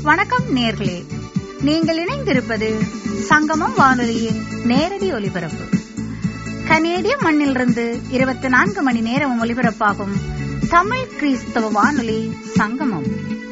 வணக்கம் நேர்களே நீங்கள் இணைந்திருப்பது சங்கமம் வானொலியின் நேரடி ஒலிபரப்பு கனேடிய மண்ணிலிருந்து இருபத்தி நான்கு மணி நேரம் ஒலிபரப்பாகும் தமிழ் கிறிஸ்தவ வானொலி சங்கமம்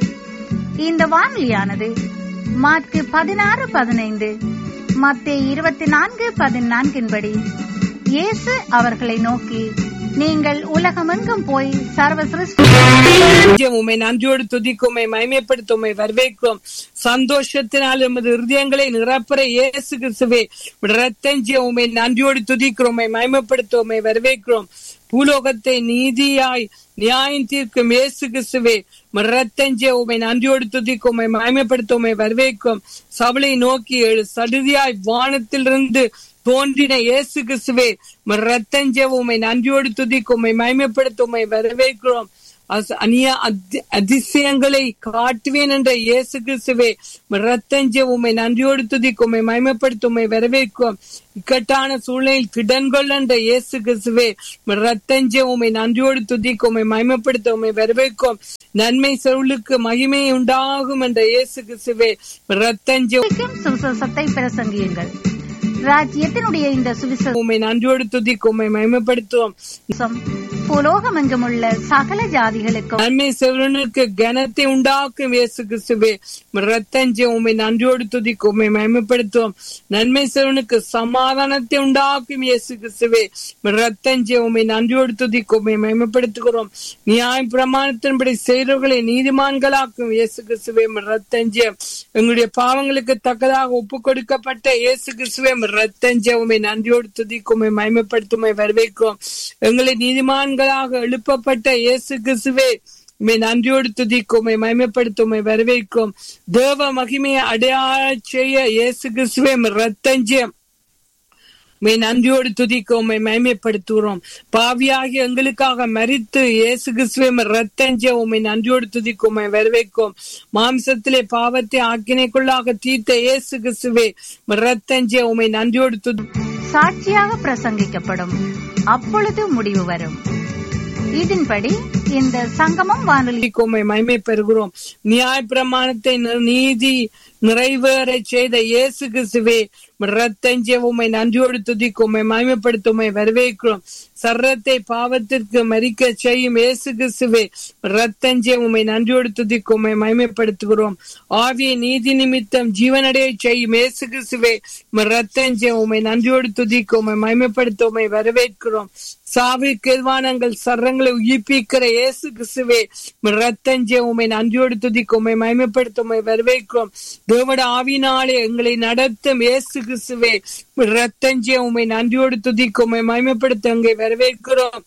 இந்த வானொலியானது மார்க்கு பதினாறு பதினைந்து மத்திய இருபத்தி நான்கு பதினான்கின்படி இயேசு அவர்களை நோக்கி நீங்கள் உலகமெங்கும் போய் சர்வ சிருஷ்டி ராஜ்யம் உம்மை நன்றியோடு துதிக்கும் உம்மை மகிமைப்படுத்தும் உம்மை வரவேற்கிறோம் சந்தோஷத்தினால் எமது இருதயங்களை நிரப்புற இயேசு கிறிஸ்துவே ரத்தஞ்சிய உம்மை நன்றியோடு துதிக்கிறோம் உம்மை மகிமைப்படுத்தும் உம்மை வரவேற்கிறோம் பூலோகத்தை நீதியாய் நியாயம் தீர்க்கும் இயேசு கிறிஸ்துவே ரத்தஞ்சிய உம்மை நன்றியோடு துதிக்கும் உம்மை மகிமைப்படுத்தும் உம்மை வரவேற்கும் சபலை நோக்கி எழு சடுதியாய் வானத்திலிருந்து தோன்றின இயேசு கிறிஸ்துவே ரத்தஞ்சேவ உம்மை நன்றியோடு துதிக்கும் உம்மை மகிமைப்படுத்தும் உம்மை வரவேற்கிறோம் அஸ்- அந்நிய அத்தி- அதிசயங்களை காட்டுவேன் என்ற இயேசு கிறிஸ்துவே ரத்தஞ்சே உம்மை நன்றியோடு துதிக்கும் உம்மை மகிமைப்படுத்தும் உம்மை வரவேற்கும் இக்கட்டான சூழ்நிலையில் திடன்கொள் என்ற இயேசு கிறிஸ்துவே ரத்தஞ்சே உம்மை நன்றியோடு துதிக்கும் உம்மை மகிமைப்படுத்த உம்மை வரவேற்கும் நன்மை சொருளுக்கு மகிமை உண்டாகும் என்ற இயேசு கிறிஸ்துவே ரத்தஞ்சே சுவிசேஷத்தை பிரசங்கியுங்கள் ராஜ்யத்தினுடைய இந்த சுவிசேஷம் உம்மை நன்றியோடு துதிக்கும் உம்மை மகிமைப்படுத்துவோம் புலோகமெங்கும் உள்ள சகல ஜாதிகளுக்கும் நன்மை செவனுக்கு கனத்தை உண்டாக்கும் இயேசு கிறிஸ்துவே ரத்தஞ்சே உம்மை நன்றியோடு துதிக்கும் உம்மை மகிமைப்படுத்துவோம் நன்மை செவனுக்கு சமாதானத்தை உண்டாக்கும் இயேசு கிறிஸ்துவே ரத்தஞ்சே உம்மை நன்றியோடு துதிக்கும் உம்மை மகிமைப்படுத்துகிறோம் நியாய பிரமாணத்தின்படி செய்தவர்களை நீதிமான்களாக்கும் இயேசு கிறிஸ்துவே ரத்தஞ்சே எங்களுடைய பாவங்களுக்கு தக்கதாக ஒப்பு கொடுக்கப்பட்ட இயேசு கிறிஸ்துவே ரத்தஞ்சே உம்மை நன்றியோடு துதிக்கும் உம்மை மகிமைப்படுத்தும் உம்மை வரவேற்கும் எங்களை நீதிமான்களாக எழுப்பப்பட்ட இயேசு கிறிஸ்துவே உம்மை நன்றியோடு துதிக்கும் உம்மை மகிமைப்படுத்தும் உம்மை வரவேற்கும் தேவ மகிமையை அடையாள செய்ய இயேசு கிறிஸ்துவே ரத்தஞ்சம் உம்மை நன்றியோடு துதிக்கும் உம்மை மகிமைப்படுத்துகிறோம் பாவியாகி எங்களுக்காக மரித்து இயேசு கிறிஸ்துவே ரத்தஞ்ச உம்மை நன்றியோடு துதிக்கும் உம்மை வரவேற்கும் மாம்சத்திலே பாவத்தை ஆக்கினைக்குள்ளாக தீர்த்த இயேசு கிறிஸ்துவே ரத்தஞ்ச உம்மை நன்றியோடு துதி சாட்சியாக பிரசங்கிக்கப்படும் அப்பொழுது முடிவு வரும் இதன்படி இந்த சங்கமம் வானொலி உம்மை மகிமை பெறுகிறோம் நியாய பிரமாணத்தை நி- நீதி நிறைவேற செய்த இயேசு கிறிஸ்துவே ரத்தஞ்சே உம்மை நன்றியோடு துதிக்கும் உம்மை மகிமைப்படுத்தும் உம்மை வரவேற்கிறோம் சர்ரத்தை பாவத்திற்கு மறிக்க செய்யும் இயேசு கிறிஸ்துவே ரத்தஞ்சே உம்மை நன்றியோடு துதிக்கும் உம்மை மகிமைப்படுத்துகிறோம் ஆவிய நீதி நிமித்தம் ஜீவனடைய செய்யும் இயேசு கிறிஸ்துவே ரத்தஞ்சே உம்மை நன்றியோடு துதிக்கும் உம்மை மகிமைப்படுத்த உம்மை வரவேற்கிறோம் சாவிற்கு எதிர்வானங்கள் சர்ரங்களை உயிர்ப்பிக்கிற இயேசு கிறிஸ்துவே ரத்தஞ்சே உம்மை நன்றியோடு துதிக்கும் உம்மை மகிமைப்படுத்த உம்மை வரவேற்கிறோம் தேவட ஆவினாலே எங்களை நடத்தும் இயேசு கிறிஸ்துவே ரத்தஞ்சே உம்மை நன்றியோடு துதிக்கும் உம்மை மகிமைப்படுத்த எங்களை வரவேற்கிறோம்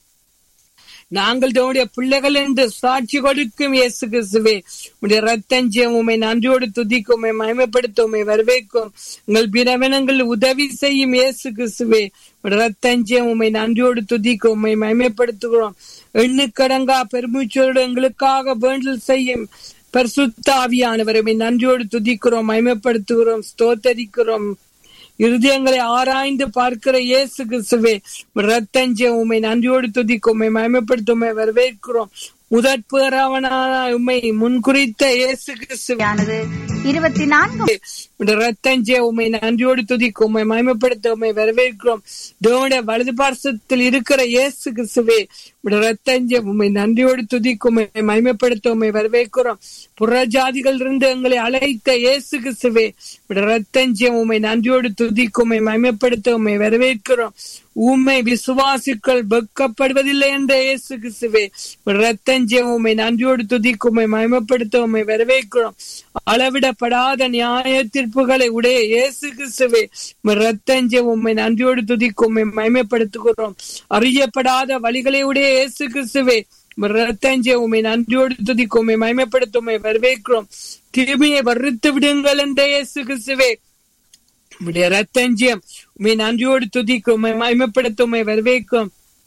நாங்கள் தன்னுடைய பிள்ளைகள் என்று சாட்சி கொடுக்கும் இயேசு கிறிஸ்துவே உடைய ரத்தஞ்சம் உண்மை நன்றியோடு துதிக்கும் உம்மை மகிமைப்படுத்த உம்மை வரவேற்கும் உங்கள் பிறவனங்கள் உதவி செய்யும் இயேசு கிறிஸ்துவே ரத்தஞ்சம் உண்மை நன்றியோடு துதிக்கும் உம்மை மகிமைப்படுத்துகிறோம் எண்ணுக்கடங்கா பெருமூச்சோடு எங்களுக்காக வேண்டல் செய்யும் பரிசுத்தாவியானவரை உம்மை நன்றியோடு துதிக்கிறோம் மகிமைப்படுத்துகிறோம் ஸ்தோத்தரிக்கிறோம் இருதயங்களை ஆராய்ந்து பார்க்கிற இயேசு கிறிஸ்துவே ரத்தஞ்சே உம்மை நன்றியோடு துதிக்கும் உம்மை மயமப்படுத்த உம்மை வரவேற்கிறோம் முதற் பேராவனான உம்மை முன்குறித்த இயேசு கிறிஸ்துவே ஆனது இருபத்தி நான்கு ரத்தஞ்சே உம்மை நன்றியோடு துதிக்கும் உம்மை மயமப்படுத்த உம்மை வரவேற்கிறோம் தேவனுடைய வலது பார்சத்தில் இருக்கிற இயேசு கிறிஸ்துவே ரத்தஞ்சே உம்மை நன்றியோடு துதிக்கும் உம்மை மகிமைப்படுத்த உம்மை வரவேற்கிறோம் புறஜாதிகள் இருந்து எங்களை அழைத்த இயேசு கிறிஸ்துவே ரத்தஞ்சே உம்மை நன்றியோடு துதிக்கும் உம்மை மகிமைப்படுத்த உம்மை வரவேற்கிறோம் உம்மை விசுவாசிகள் வெட்கப்படுவதில்லை என்ற இயேசு கிறிஸ்துவே ரத்தஞ்சே உம்மை நன்றியோடு துதிக்கும் உம்மை மகிமைப்படுத்த உம்மை வரவேற்கிறோம் அளவிடப்படாத நியாய தீர்ப்புகளை உடைய இயேசு கிறிஸ்துவே ரத்தஞ்சே உம்மை நன்றியோடு துதிக்கும் உம்மை மகிமைப்படுத்துகிறோம் அறியப்படாத வழிகளை உடைய இயேசு கிறிஸ்துவே ரத்தஞ்சே உம்மை நன்றியோடு துதிக்கும் உம்மை மகிமைப்படுத்த உம்மை வரவேற்கிறோம் தீமையை வறுத்து விடுங்கள் என்ற இயேசு கிறிஸ்துவே உம்முடைய ரத்தஞ்சியம் உம்மை நன்றியோடு துதிக்கும் உம்மை மகிமைப்படுத்த உம்மை வரவேற்கும்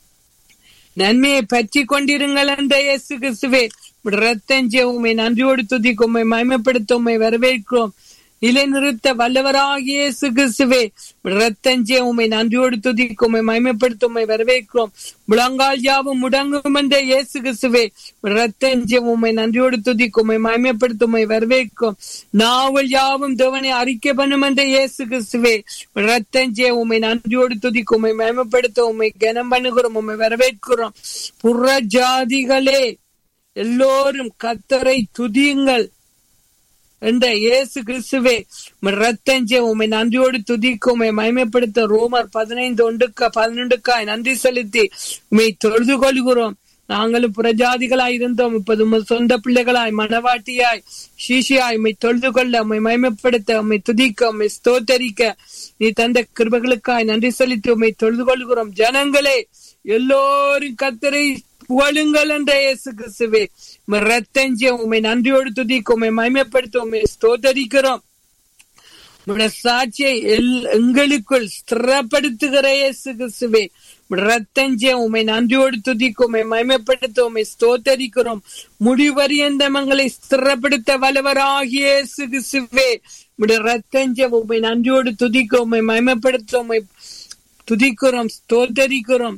நன்மையை பற்றி கொண்டிருங்கள் என்ற இயேசு கிறிஸ்துவே உம்முடைய ரத்தஞ்சியம் உம்மை நன்றியோடு துதிக்கும் உம்மை மகிமைப்படுத்த உம்மை வரவேற்கிறோம் நிலைநிறுத்த வல்லவராகிய இயேசு கிறிஸ்துவே ரத்தஞ்சே உம்மை நன்றியோடு துதிக்கும் உம்மை மகிமைப்படுத்த உம்மை வரவேற்கிறோம் முழங்கால் யாவும் முடங்கும் என்ற இயேசு கிறிஸ்துவே ரத்தஞ்சே உம்மை நன்றியோடு துதிக்கும் உம்மை மகிமைப்படுத்த உம்மை வரவேற்கும் நாவல் யாவும் தேவனை அறிக்கை பண்ணும் என்ற இயேசு கிறிஸ்துவே ரத்தஞ்சே உம்மை நன்றியோடு துதிக்கும் உம்மை மகிமைப்படுத்த உம்மை கனம் பண்ணுகிறோம் உம்மை வரவேற்கிறோம் புற ஜாதிகளே எல்லோரும் கத்தரை துதியுங்கள் என்ற இயேசு கிறிஸ்துவே ரத்தஞ்சே உண்மை நன்றியோடு துதிக்கும் உண்மை மயமைப்படுத்த ரோமர் பதினைந்து ஒன்றுக்கா பதினொன்றுக்காய் நன்றி செலுத்தி உண்மை தொழுது கொள்கிறோம் நாங்களும் புறஜாதிகளாய் இருந்தோம் இப்போது உங்கள் சொந்த பிள்ளைகளாய் மனவாட்டியாய் சீஷியாய் உண்மை தொழுது கொள்ள உண்மை மயமைப்படுத்த உண்மை துதிக்க உண்மை ஸ்தோத்தரிக்க நீ தந்த கிருபகளுக்காய் நன்றி செலுத்தி உண்மை தொழுது கொள்கிறோம் ஜனங்களே எல்லோரும் கத்தரை புகழுங்கள் என்ற இயேசு கிறிஸ்துவே ரத்தஞ்சே உண்மை நன்றியோடு துதிக்க உண்மை மயமைப்படுத்த உண்மை ஸ்தோத்தரிக்கிறோம் உடைய சாட்சியை எங்களுக்குள் ஸ்திரப்படுத்துகிற இயேசு கிறிஸ்துவே ரத்தஞ்சே உண்மை நன்றியோடு துதிக்கும் உண்மை மயமைப்படுத்த உண்மை ஸ்தோத்தரிக்கிறோம் முடிவரியந்தமங்களை ஸ்திரப்படுத்த வல்லவராகிய இயேசு கிறிஸ்துவே உடைய ரத்தஞ்சே உண்மை நன்றியோடு துதிக்க உண்மை மயமைப்படுத்த உண்மை துதிக்கிறோம் ஸ்தோத்தரிக்கிறோம்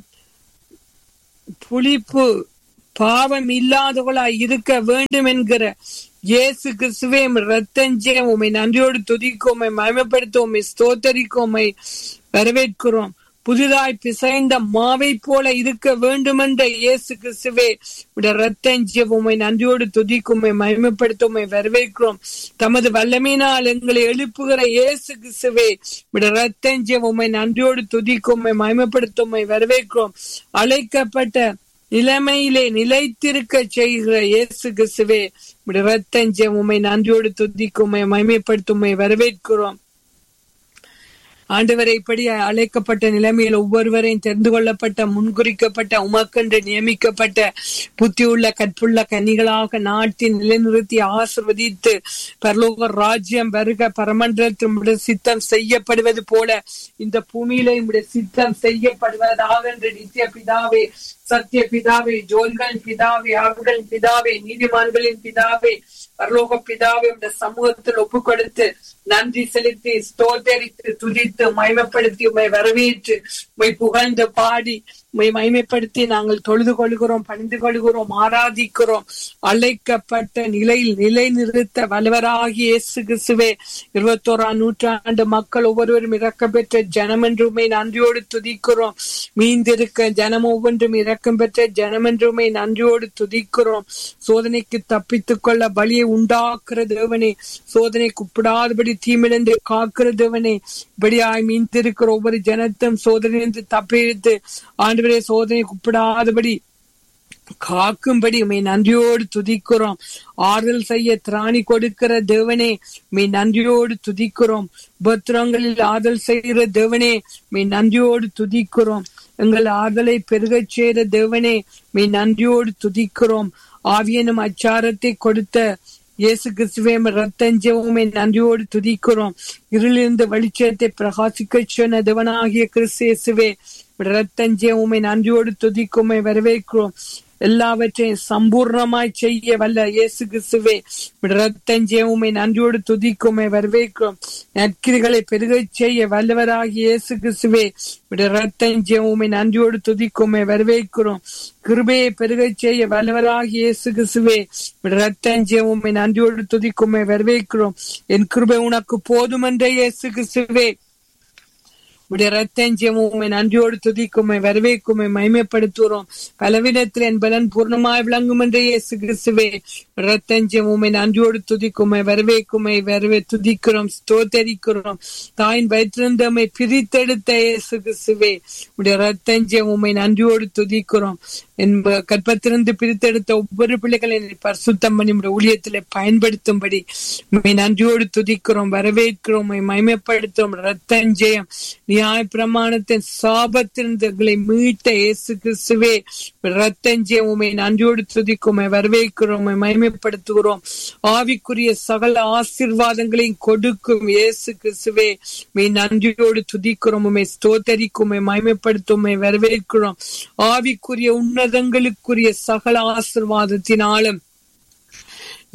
புளிப்பு பாவம் இல்லாதவளாய் இருக்க வேண்டும் என்கிற இயேசு கிறிஸ்துவே ரத்தஞ்சே உண்மை நன்றியோடு துதிக்கும் உண்மை மயமப்படுத்த உண்மை ஸ்தோத்தரிக்கும் உண்மை வரவேற்கிறோம் புதிதாய் பிசைந்த மாவை போல இருக்க வேண்டும் என்ற இயேசு கிறிஸ்துவே ரத்தஞ்சே உண்மை நன்றியோடு துதிக்கும் உண்மை மயமப்படுத்த உண்மை வரவேற்கிறோம் தமது வல்லமையினால் எங்களை எழுப்புகிற இயேசு கிறிஸ்துவே ரத்தஞ்சே உண்மை நன்றியோடு துதிக்கும் உண்மை மயமப்படுத்த உண்மை வரவேற்கிறோம் அழைக்கப்பட்ட நிலைமையிலே நிலைத்திருக்க செய்கிற இயேசு கிறிஸ்துவே ரத்தஞ்சே உண்மை நன்றியோடு துதிக்கும் உண்மை மயமைப்படுத்தும் உண்மை வரவேற்கிறோம் ஆண்டவரை இப்படி அழைக்கப்பட்ட நிலைமையில் ஒவ்வொருவரையும் தெரிந்து கொள்ளப்பட்ட முன்குறிக்கப்பட்ட உமக்கென்று நியமிக்கப்பட்ட புத்தியுள்ள கற்புள்ள கன்னிகளாக நாட்டின் நிலைநிறுத்தி ஆசிர்வதித்து பரலோக ராஜ்யம் வருக பரமன்றத்தினுடைய சித்தம் செய்யப்படுவது போல இந்த பூமியில நம்முடைய சித்தம் செய்யப்படுவதாக என்று நித்திய பிதாவே சத்திய பிதாவே ஜோல்களின் பிதாவே ஆறுகளின் பிதாவே நீதிமான்களின் பிதாவே பரலோக பிதாவே இந்த சமூகத்தில் ஒப்பு கொடுத்து நன்றி செலுத்தி ஸ்தோத்தரித்து துதித்து மயமப்படுத்தி உண்மை வரவேற்று உண்மை புகழ்ந்து பாடி உண்மை மயமைப்படுத்தி நாங்கள் தொழுது கொள்கிறோம் பணிந்து கொள்கிறோம் ஆராதிக்கிறோம் அழைக்கப்பட்ட நிலையில் நிலை நிறுத்த வல்லவராகி இயேசு கிறிஸ்துவே இருபத்தோராம் நூற்றாண்டு மக்கள் ஒவ்வொருவரும் இறக்கம் பெற்ற ஜனம் என்றுமே நன்றியோடு துதிக்கிறோம் மீந்திருக்க ஜனம் ஒவ்வொன்றும் இறக்கம் பெற்ற ஜனம் என்றுமே நன்றியோடு துதிக்கிறோம் சோதனைக்கு தப்பித்துக் கொள்ள பலியை உண்டாக்குற தேவனே சோதனை குப்பிடாதபடி தீமிழந்து காக்கிற தேவனே இப்படியாய் மீந்திருக்கிற ஒவ்வொரு ஜனத்தும் சோதனையிலிருந்து தப்பித்து ஆண்டு சோதனை குப்பிடாதபடி காக்கும்படி உண்மை நன்றியோடு துதிக்கிறோம் ஆறுதல் செய்ய திராணி கொடுக்கிற தேவனே மெய் நன்றியோடு துதிக்கிறோம் உபத்திரங்களில் ஆறுதல் செய்கிற தேவனே மெய் நன்றியோடு துதிக்கிறோம் எங்கள் ஆறுதலை பெருகச் செய்கிற தேவனே மெய் நன்றியோடு துதிக்கிறோம் ஆவியனும் அச்சாரத்தை கொடுத்த இயேசு கிறிஸ்துவே ரத்தஞ்சவுமே நன்றியோடு துதிக்கிறோம் இருளிருந்து வெளிச்சத்தை பிரகாசிக்க சொன்ன தேவனாகிய கிறிஸ்தேசுவே ரத்தஞ்சவுமே நன்றியோடு துதிக்குமே வரவேற்கிறோம் எல்லாவற்றையும் சம்பூர்ணமாய் செய்ய வல்ல இயேசு கிறிஸ்துவே ரத்தஞ்சேவுமை நன்றியோடு துதிக்குமே வரவேற்கிறோம் நற்கிரிகளை பெருகச் செய்ய வல்லவராகி இயேசு கிறிஸ்துவே ரத்தஞ்சேவுமை நன்றியோடு துதிக்குமே வரவேற்கிறோம் கிருபையை பெருகச் செய்ய வல்லவராகி இயேசு கிறிஸ்துவே ரத்தஞ்சேவுமை நன்றியோடு துதிக்குமே வரவேற்கிறோம் என் கிருபை உனக்கு போதுமென்ற இயேசு கிறிஸ்துவே உடைய ரத்தஞ்சம் உண்மை நன்றியோடு துதிக்குமை வரவேற்குமை மகிமைப்படுத்துகிறோம் பலவிதத்தில் என் பலன் பூர்ணமாய் விளங்கும் என்ற இயேசு கிறிஸ்துவே ரத்தஞ்சம் உண்மை நன்றியோடு துதிக்குமை வரவேற்குமை வரவே துதிக்கிறோம் ஸ்தோத்தரிக்கிறோம் தாயின் வயிற்றிருந்தமை பிரித்தெடுத்த இயேசு கிறிஸ்துவே உடைய ரத்தஞ்சம் உண்மை நன்றியோடு துதிக்கிறோம் என் கற்பத்திலிருந்து பிரித்தெடுத்த ஒவ்வொரு பிள்ளைகளை பரிசுத்தம் பண்ணி உடைய ஊழியத்திலே பயன்படுத்தும்படி உண்மை நன்றியோடு துதிக்கிறோம் வரவேற்கிறோம் மகிமைப்படுத்தும் ரத்தஞ்சயம் நியாய பிரமாணத்தின் சாபத்திலிருந்து எங்களை மீட்ட இயேசு கிறிஸ்துவே ரத்தஞ்சயம் உண்மை நன்றியோடு துதிக்கும் வரவேற்கிறோம் மகிமைப்படுத்துகிறோம் ஆவிக்குரிய சகல ஆசிர்வாதங்களையும் கொடுக்கும் இயேசு கிறிஸ்துவே மெய் நன்றியோடு துதிக்கிறோம் உண்மை ஸ்தோத்தரிக்கும் மகிமைப்படுத்தும் வரவேற்கிறோம் ஆவிக்குரிய உன்னதங்களுக்குரிய சகல ஆசிர்வாதத்தினாலும்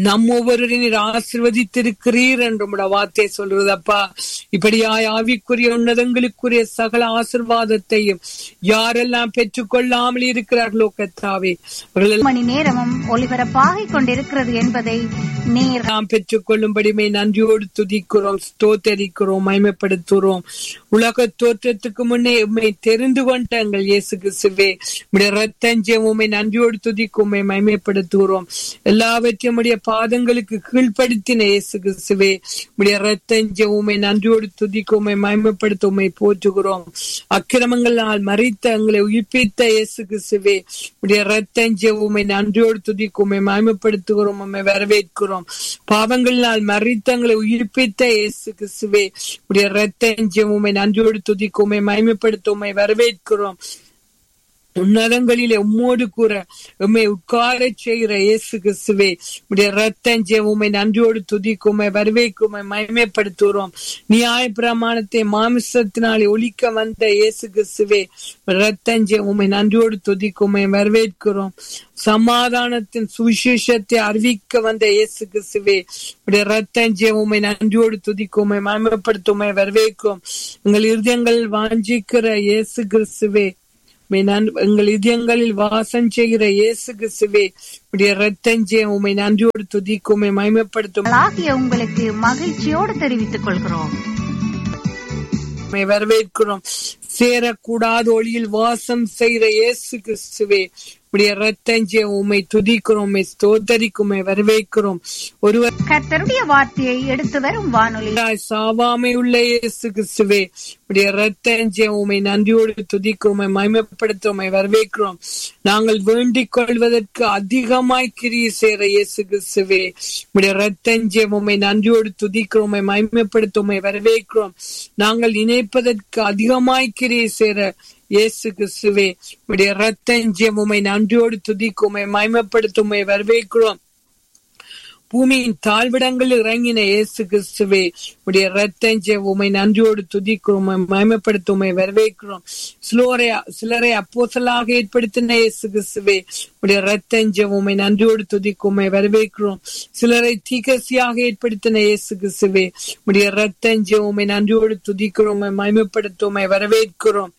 நம் ஒவ்வொருவரையும் நீர் ஆசிர்வதித்திருக்கிறீர் என்று உம்முடைய வார்த்தை சொல்றதப்பா இப்படியாய் ஆவிக்குரிய உன்னதங்களுக்குரிய சகல ஆசிர்வாதத்தையும் யாரெல்லாம் பெற்றுக்கொள்ளாமல் இருக்கிறார்களோ கத்தாவே அவர்கள் மணி நேரமும் ஒலிபரப்பாகிக் கொண்டிருக்கிறது என்பதை நேர் நாம் பெற்றுக்கொள்ளும்படிமை நன்றியோடு துதிக்கிறோம் ஸ்தோத்தரிக்கிறோம் மகிமைப்படுத்துகிறோம் உலக தோற்றத்துக்கு முன்னே உண்மை தெரிந்து கொண்ட எங்கள் இயேசு கிறிஸ்துவே உடைய ரத்தஞ்சம் உண்மை நன்றியோடு துதிக்கும் உம்மை மகிமைப்படுத்துகிறோம் எல்லாவற்றையும் உடைய பாதங்களுக்கு கீழ்ப்படுத்தின இயேசு கிறிஸ்துவே உடைய ரத்தஞ்சம் உண்மை நன்றியோடு துதிக்கும் உம்மை மகிமைப்படுத்த உண்மை போற்றுகிறோம் அக்கிரமங்களால் மறித்த எங்களை உயிர்ப்பித்த இயேசு கிறிஸ்துவே உடைய ரத்தஞ்சம் உண்மை நன்றியோடு துதிக்கும் உம்மை மகிமைப்படுத்துகிறோம் உம்மை வரவேற்கிறோம் பாவங்களினால் மறித்தங்களை உயிர்ப்பித்த இயேசு கிறிஸ்துவே உடைய ரத்தஞ்சம் உம்மை நன்றியோடு துதிக்கும் உம்மை மகிமைப்படுத்த உம்மை வரவேற்கிறோம் உன்னதங்களிலே உம்மோடு கூற உம்மை உட்காரச் செய்கிற இயேசு கிறிஸ்துவே உடைய ரத்தஞ்சம் உம்மை நன்றியோடு துதிக்கும் உம்மை வரவேற்கும் உம்மை மகிமைப்படுத்துகிறோம் நியாய பிரமாணத்தை மாமிசத்தினாலே ஒழிக்க வந்த இயேசு கிறிஸ்துவே ரத்தஞ்சம் உம்மை நன்றியோடு துதிக்கும் உம்மை வரவேற்கிறோம் சமாதானத்தின் சுவிசேஷத்தை அறிவிக்க வந்த இயேசு கிறிஸ்துவே உடைய ரத்தஞ்சம் உம்மை நன்றியோடு துதிக்கும் உம்மை மகிமைப்படுத்தும் உம்மை வரவேற்கும் எங்கள் இருதயங்கள் வாஞ்சிக்கிற இயேசு கிறிஸ்துவே உம்மை நான் எங்கள் இதயங்களில் வாசம் செய்கிற இயேசு கிறிஸ்துவே உடைய ரத்தஞ்சே உம்மை நன்றியோடு துதிக்கும் உம்மை மகிமைப்படுத்தும் ஆகிய உங்களுக்கு மகிழ்ச்சியோடு தெரிவித்துக் கொள்கிறோம் உம்மை வரவேற்கிறோம் சேரக்கூடாத ஒளியில் வாசம் செய்கிற இயேசு கிறிஸ்துவே உடைய ரத்தஞ்சே உம்மை துதிக்கிறோம் உம்மை ஸ்தோத்தரிக்கும் உம்மை வரவேற்கிறோம் ஒருவர் கர்த்தருடைய வார்த்தையை எடுத்து வரும் வானொலி உண்டாய் சாவாமை உள்ள இயேசு கிறிஸ்துவே உடைய ரத்தஞ்சே உம்மை நன்றியோடு துதிக்கிறோம் உம்மை மகிமைப்படுத்த உம்மை வரவேற்கிறோம் நாங்கள் வேண்டிக் கொள்வதற்கு அதிகமாய் கிரியை செய்கிற இயேசு கிறிஸ்துவே உடைய ரத்தஞ்சே உம்மை நன்றியோடு துதிக்கிறோம் உம்மை மகிமைப்படுத்த உம்மை வரவேற்கிறோம் நாங்கள் இணைப்பதற்கு அதிகமாய் கிரியை செய்கிற இயேசு கிறிஸ்துவே உடைய ரத்தஞ்சம் உம்மை நன்றியோடு துதிக்கும் உம்மை மகிமைப்படுத்தும் உம்மை வரவேற்கிறோம் பூமியின் தாழ்விடங்களில் இறங்கின இயேசு கிறிஸ்துவே உடைய ரத்தஞ்ச உமை நன்றியோடு துதிக்கிறோம் உம்மை மகிமைப்படுத்தும் உம்மை வரவேற்கிறோம் சிலோரை சிலரை அப்போசலாக ஏற்படுத்தின இயேசு கிறிஸ்துவே உடைய ரத்தஞ்ச உமை நன்றியோடு துதிக்கும் உம்மை வரவேற்கிறோம் சிலரை தீகசியாக ஏற்படுத்தின இயேசு கிறிஸ்துவே உடைய ரத்தஞ்ச உமை நன்றியோடு துதிக்கிறோம் உம்மை மகிமைப்படுத்தும் உம்மை வரவேற்கிறோம்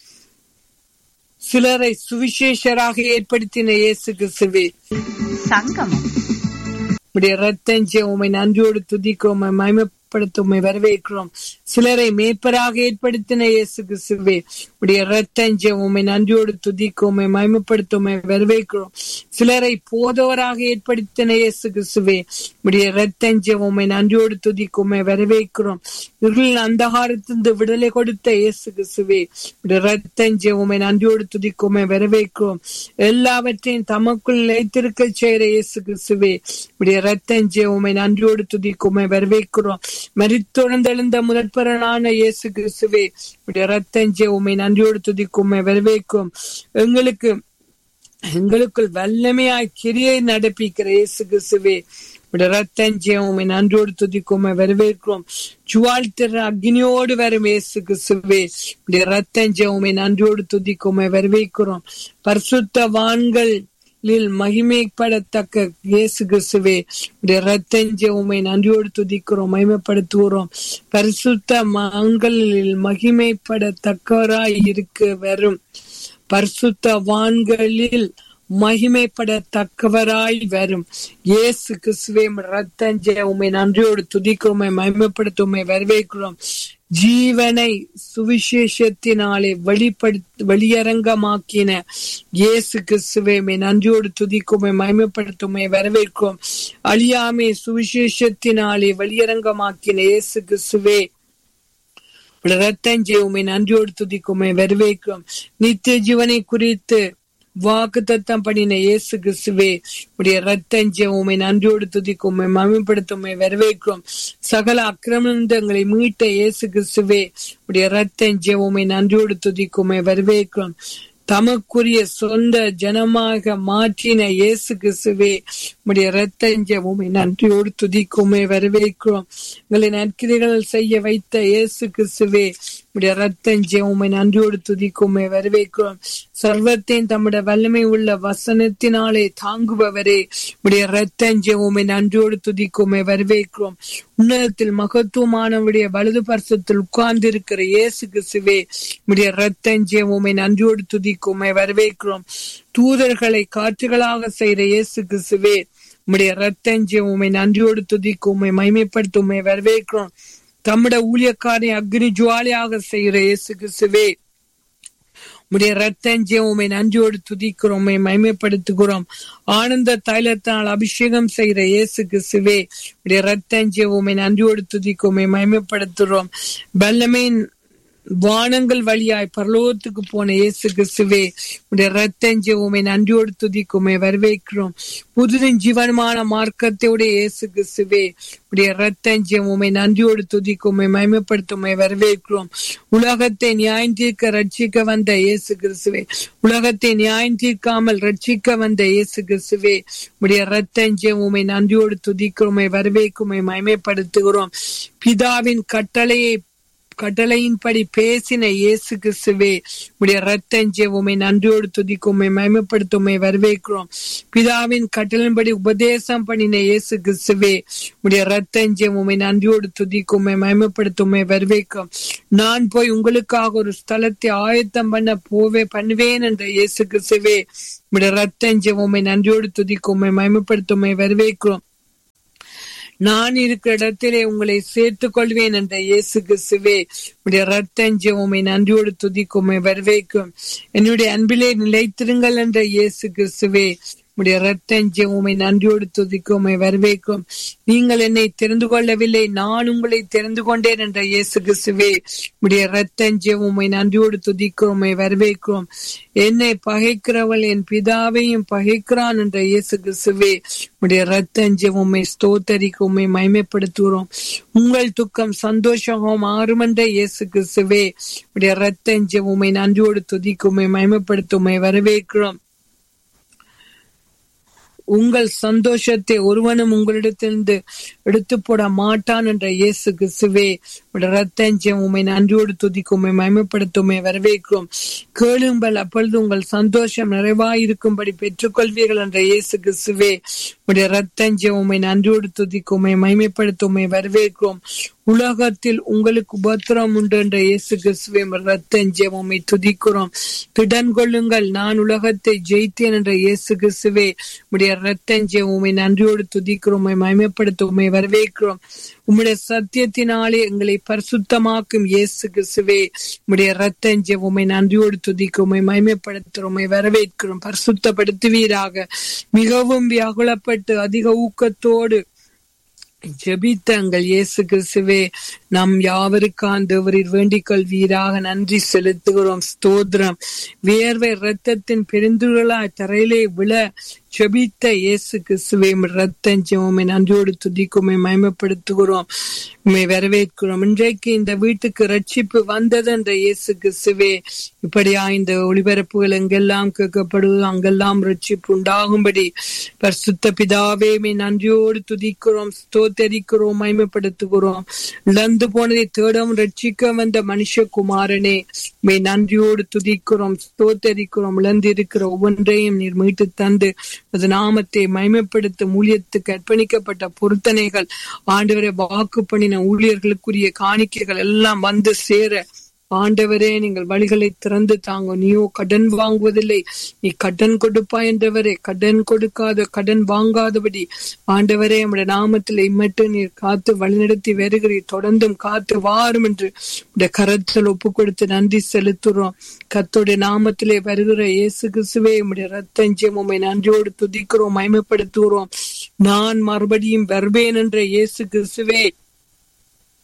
சிலரை சுவிசேஷராக ஏற்படுத்தின இயேசு கிறிஸ்துவே சங்கமம் உடைய ரத்தஞ்சே உம்மை நன்றியோடு துதிக்கிறோம் உம்மை மகிமைப்படுத்த உம்மை வரவேற்கிறோம் சிலரை மேய்ப்பராக ஏற்படுத்தின இயேசு கிறிஸ்துவே உடைய ரத்தஞ்சே உம்மை நன்றியோடு துதிக்கும் உம்மை மகிமைப்படுத்த உம்மை வரவேற்கிறோம் சிலரை போதவராக ஏற்படுத்தின இயேசு கிறிஸ்துவே உடைய ரத்தஞ்சே உம்மை நன்றியோடு துதிக்கும் உம்மை வரவேற்கிறோம் இருளின் அந்தகாரத்திலிருந்து விடுதலை கொடுத்த இயேசு கிறிஸ்துவே உடைய ரத்தஞ்சே உம்மை நன்றியோடு துதிக்கும் உம்மை வரவேற்கிறோம் எல்லாவற்றையும் தமக்குள் நிலைத்திருக்க செய்கிற இயேசு கிறிஸ்துவே உடைய ரத்தஞ்சே உம்மை நன்றியோடு துதிக்கும் உம்மை வரவேற்கிறோம் மரித்தொடர்ந்தெழுந்த முதற்பரனான இயேசு கிறிஸ்துவே உடைய ரத்தஞ்சே உம்மை நன்றியோடு துதிக்கும் உம்மை வரவேற்கும் எங்களுக்கு எங்களுக்குள் வல்லமையாய் கிரியை நடப்பிக்கிற இயேசு கிறிஸ்துவே உடைய ரத்தஞ்சே உம்மை நன்றியோடு துதிக்கும் உம்மை வரவேற்கிறோம் ஜுவால் திற அக்னியோடு வரும் இயேசு கிறிஸ்துவே உடைய ரத்தஞ்சே உம்மை நன்றியோடு துதிக்கும் உம்மை வரவேற்கிறோம் பரிசுத்தவான்கள் லில் மகிமைப்படத்தக்க இயேசு கிறிஸ்துவே உடைய ரத்தஞ்ச உமை நன்றியோடு துதிக்கிறோம் மகிமைப்படுத்துகிறோம் பரிசுத்த மான்களில் மகிமைப்படத்தக்கவராய் இருக்க வரும் பரிசுத்த வான்களில் மகிமைப்படத்தக்கவராய் வரும் இயேசு கிறிஸ்துவே ரத்தஞ்ச உமை நன்றியோடு துதிக்கிறோம் மகிமைப்படுத்த உமை வரவேற்கிறோம் ஜீவனை சுவிசேஷத்தினாலே வெளிப்படுத்த வெளியரங்கமாக்கின இயேசு கிறிஸ்துவை நன்றியோடு துதிக்குமை மகிமைப்படுத்துமை வரவேற்கும் அழியாமை சுவிசேஷத்தினாலே வெளியரங்கமாக்கின இயேசு கிறிஸ்துவே ரத்தஞ்சே உமை நன்றியோடு துதிக்குமை வரவேற்கும் நித்திய ஜீவனை குறித்து வாக்கு தத்தம் பண்ணின இயேசு கிறிஸ்துவே உடைய ரத்தஞ்ச உமை நன்றியோடு துதிக்கும் உம்மை மகிமைப்படுத்தும் உம்மை வரவேற்கும் சகல அக்கிரமங்களை மீட்ட இயேசு கிறிஸ்துவே உடைய ரத்தஞ்ச உமை நன்றியோடு துதிக்கும் உம்மை வரவேற்கும் தமக்குரிய சொந்த ஜனமாக மாற்றின இயேசு கிறிஸ்துவே உடைய ரத்தஞ்சமும் நன்றியோடு துதிக்குமே வரவேற்கிறோம் எங்களை நற்கிரிகள் செய்ய வைத்த இயேசு கிறிஸ்துவே உடைய ரத்தஞ்சமும் நன்றியோடு துதிக்குமே வரவேற்கிறோம் சர்வத்தையும் தம்முடைய வல்லமை உள்ள வசனத்தினாலே தாங்குபவரே உடைய ரத்தஞ்சமும் நன்றியோடு துதிக்குமே வரவேற்கிறோம் உன்னதத்தில் மகத்துவமானவுடைய வலது பரிசத்தில் உட்கார்ந்து இருக்கிற இயேசு கிறிஸ்துவே உடைய ரத்தஞ்சமும் நன்றியோடு துதிக்குமே வரவேற்கிறோம் தூதர்களை காற்றுகளாக செய்கிற இயேசு கிறிஸ்துவே உம்முடைய ரத்தஞ்சம் உண்மை நன்றியோடு துதிக்கும் உண்மை மைமைப்படுத்தும் வரவேற்கிறோம் தம்முடைய ஊழியக்காரை அக்னி ஜுவாலியாக செய்கிற இயேசு கிறிஸ்துவே உடைய ரத்தஞ்சம் உண்மை நன்றியோடு துதிக்கிறோம் உண்மை மைமைப்படுத்துகிறோம் ஆனந்த தைலத்தால் அபிஷேகம் செய்கிற இயேசு கிறிஸ்துவே உடைய ரத்தஞ்சம் உண்மை நன்றியோடு துதிக்கும் உண்மை மைமைப்படுத்துகிறோம் வல்லமையின் வானங்கள் வழியாய் பரலோகத்துக்கு போன இயேசு கிறிஸ்துவே உடைய ரத்தஞ்ச உமை நன்றியோடு துதிக்குமே வரவேற்கிறோம் புதுதின் ஜீவனமான மார்க்கத்தோடைய இயேசு கிறிஸ்துவே உடைய ரத்தஞ்ச உமை நன்றியோடு துதிக்குமே மயமப்படுத்துமே வரவேற்கிறோம் உலகத்தை நியாயம் தீர்க்க ரட்சிக்க வந்த இயேசு கிறிஸ்துவே உலகத்தை நியாயம் தீர்க்காமல் ரட்சிக்க வந்த இயேசு கிறிஸ்துவே உடைய ரத்தஞ்ச உமை நன்றியோடு துதிக்கிறோமே வரவேற்குமே மயமைப்படுத்துகிறோம் பிதாவின் கட்டளையை கட்டளையின்படி பேசின இயேசு கிறிஸ்துவே உடைய ரத்தஞ்சே உமை நன்றியோடு துதிக்குமை மயமப்படுத்துமை வரவேற்கிறோம் பிதாவின் கட்டளின்படி உபதேசம் பண்ணின இயேசு கிறிஸ்துவே உடைய ரத்தஞ்சே உமை நன்றியோடு துதிக்குமை மயமப்படுத்துமை வரவேற்கிறோம் நான் போய் உங்களுக்காக ஒரு ஸ்தலத்தை ஆயத்தம் பண்ண போவே பண்ணுவேன் என்ற இயேசு கிறிஸ்துவே உடைய ரத்தஞ்சே உமை நன்றியோடு துதிக்குமை மயமப்படுத்துமை வரவேற்கிறோம் நான் இருக்கிற இடத்திலே உங்களை சேர்த்துக் கொள்வேன் என்ற இயேசு கிறிஸ்துவே உடைய ரத்தஞ்ச உமை நன்றியோடு துதிக்குமை வரவேற்கும் என்னுடைய அன்பிலே நிலைத்திருங்கள் என்ற இயேசு கிறிஸ்துவே உடைய ரத்தஞ்ச உமை நன்றியோடு துதிக்குமை வரவேற்கும் நீங்கள் என்னை தெரிந்து கொள்ளவில்லை நான் உங்களை தெரிந்து கொண்டேன் என்ற இயேசு கிறிஸ்துவே உடைய ரத்தஞ்ச உமை நன்றியோடு துதிக்குமை வரவேற்கும் என்னை பகைக்கிறவள் என் பிதாவையும் பகைக்கிறான் என்ற இயேசு கிறிஸ்துவே உடைய ரத்தஞ்ச உண்மை ஸ்தோத்தரிக்கு உண்மை மைமைப்படுத்துகிறோம் உங்கள் துக்கம் சந்தோஷமாக மாறும் என்ற இயேசு கிறிஸ்துவே உடைய ரத்தஞ்ச உண்மை நன்றியோடு துதிக்குமை மைமைப்படுத்துமை வரவேற்கிறோம் உங்கள் சந்தோஷத்தை ஒருவனும் உங்களிடத்திலிருந்து எடுத்து போட மாட்டான் என்ற இயேசு கிறிஸ்துவே ரத்தஞ்சம் உண்மை நன்றியோடு துதிக்குமை மயமப்படுத்துமை வரவேற்கிறோம் கேளுங்கள் அப்பொழுது உங்கள் சந்தோஷம் நிறைவாயிருக்கும்படி பெற்றுக்கொள்வீர்கள் என்ற இயேசு கிறிஸ்துவே உடைய ரத்தஞ்சம் உண்மை நன்றியோடு துதிக்குமை மயமைப்படுத்துமை வரவேற்கிறோம் உலகத்தில் உங்களுக்கு உபத்திரம் உண்டு என்ற இயேசு கிறிஸ்துவே ரத்தஞ்சம் உண்மை துதிக்கிறோம் திடன் கொள்ளுங்கள் நான் உலகத்தை ஜெயித்தேன் என்ற இயேசு கிறிஸ்துவே உடைய ரத்தஞ்சம் உண்மை நன்றியோடு துதிக்கிறோம் மயமைப்படுத்த உண்மை வரவேற்கிறோம் உம்முடைய சத்தியத்தினாலே எங்களை பரிசுத்தமாக்கும் இயேசு கிறிஸ்துவே உம்முடைய ரத்தஞ்ச உமை நன்றியோடு துதிக்கும் உமை மயமைப்படுத்துகிறோம் உமை வரவேற்கிறோம் பரிசுத்தப்படுத்துவீராக மிகவும் வியாகுலப்பட்டு அதிக ஊக்கத்தோடு ஜெபித்தங்கள் இயேசு கிறிஸ்துவே நம் யாவருக்காண்டவரில் வேண்டிக் கொள்வீராக நன்றி செலுத்துகிறோம் ஸ்தோத்திரம் வேர்வை இரத்தத்தின் பெருந்துகளாய் தரையிலே விழ ஜெபித்த இயேசு கிறிஸ்துவை ரத்தஞ்சமே நன்றியோடு துதிக்குமே மயமப்படுத்துகிறோம் உண்மை வரவேற்கிறோம் இன்றைக்கு இந்த வீட்டுக்கு ரட்சிப்பு வந்தது என்ற இயேசு கிறிஸ்துவே இப்படியா இந்த ஒளிபரப்புகள் எங்கெல்லாம் கேட்கப்படுவது அங்கெல்லாம் ரட்சிப்பு உண்டாகும்படி பரிசுத்த பிதாவே நன்றியோடு துதிக்கிறோம் ஸ்தோத்தரிக்கிறோம் மயமப்படுத்துகிறோம் இழந்து போனதை தேடவும் ரட்சிக்க வந்த மனுஷகுமாரனே மே நன்றியோடு துதிக்கிறோம் ஸ்தோத்தரிக்கிறோம் இழந்திருக்கிற ஒவ்வொன்றையும் நீர் மீட்டு தந்து அது நாமத்தை மயமப்படுத்தும் ஊழியத்துக்கு அர்ப்பணிக்கப்பட்ட பொருத்தனைகள் ஆண்டவரை வாக்கு பண்ணின ஊழியர்களுக்குரிய காணிக்கைகள் எல்லாம் வந்து சேர ஆண்டவரே நீங்கள் வழிகளை திறந்து தாங்க நீயோ கடன் வாங்குவதில்லை நீ கடன் கொடுப்பா என்றவரே கடன் கொடுக்காத கடன் வாங்காதபடி ஆண்டவரே நம்முடைய நாமத்தில் இம்மட்டும் நீர் காத்து வழிநடத்தி வருகிறீர் தொடர்ந்தும் காத்து வாரும் என்று உடைய கரத்தில் ஒப்பு கொடுத்து நன்றி செலுத்துறோம் கத்தோடைய நாமத்திலே வருகிற இயேசு கிறிஸ்துவே உடைய ரத்தஞ்சம் உண்மை நன்றியோடு துதிக்கிறோம் மயமப்படுத்துகிறோம் நான் மறுபடியும் வருவேன் என்ற இயேசு கிறிஸ்துவே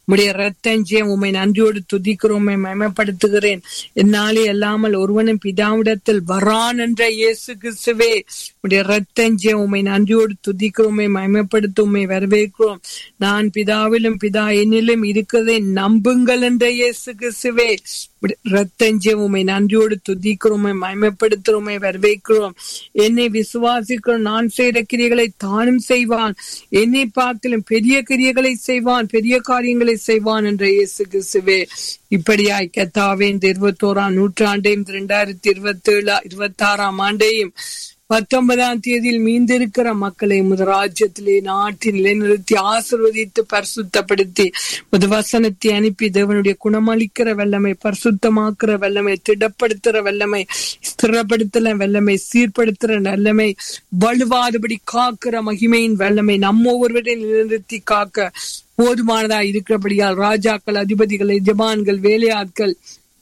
உடைய ரத்தஞ்சயம் உண்மை நன்றியோடு துதிக்கிறோம் மயமப்படுத்துகிறேன் என்னாலே அல்லாமல் ஒருவனும் பிதாவிடத்தில் வரான் என்ற இயேசு கிறிஸ்துவே உடைய ரத்தஞ்சயம் உண்மை நன்றியோடு துதிக்கிறோமே மயமப்படுத்துமே வரவேற்கிறோம் நான் பிதாவிலும் பிதா என்னிலும் இருக்கிறதை நம்புங்கள் என்ற இயேசு கிறிஸ்துவே ரத்தஞ்சம் உண்மை நன்றியோடு துதிக்கிறோமே மயமப்படுத்துறோமே வரவேற்கிறோம் என்னை விசுவாசிக்கிறோம் நான் செய்த கிரியைகளை தானும் செய்வான் என்னை பார்க்கலும் பெரிய கிரியைகளை செய்வான் பெரிய காரியங்களை செய்வான் என்ற இயேசு கிறிஸ்துவே இப்படியாய் கத்தாவே இந்த இருபத்தோராம் நூற்றாண்டையும் இரண்டாயிரத்தி இருபத்தி ஏழு இருபத்தி ஆறாம் ஆண்டையும் பத்தொன்பதாம் தேதியில் மீந்திருக்கிற மக்களை முதராஜ்யத்திலே நாட்டில் நிலைநிறுத்தி ஆசிர்வதித்து பரிசுத்தப்படுத்தி முது வசனத்தை அனுப்பி தேவனுடைய குணமளிக்கிற வல்லமை பரிசுத்தமாக்குற வல்லமை திடப்படுத்துற வல்லமை ஸ்திரப்படுத்துற வல்லமை சீர்படுத்துற வல்லமை வலுவாதபடி காக்கிற மகிமையின் வல்லமை நம்ம ஒருவரையும் நிலைநிறுத்தி காக்க போதுமானதா இருக்கிறபடியால் ராஜாக்கள் அதிபதிகள் எஜமான்கள் வேலையாட்கள்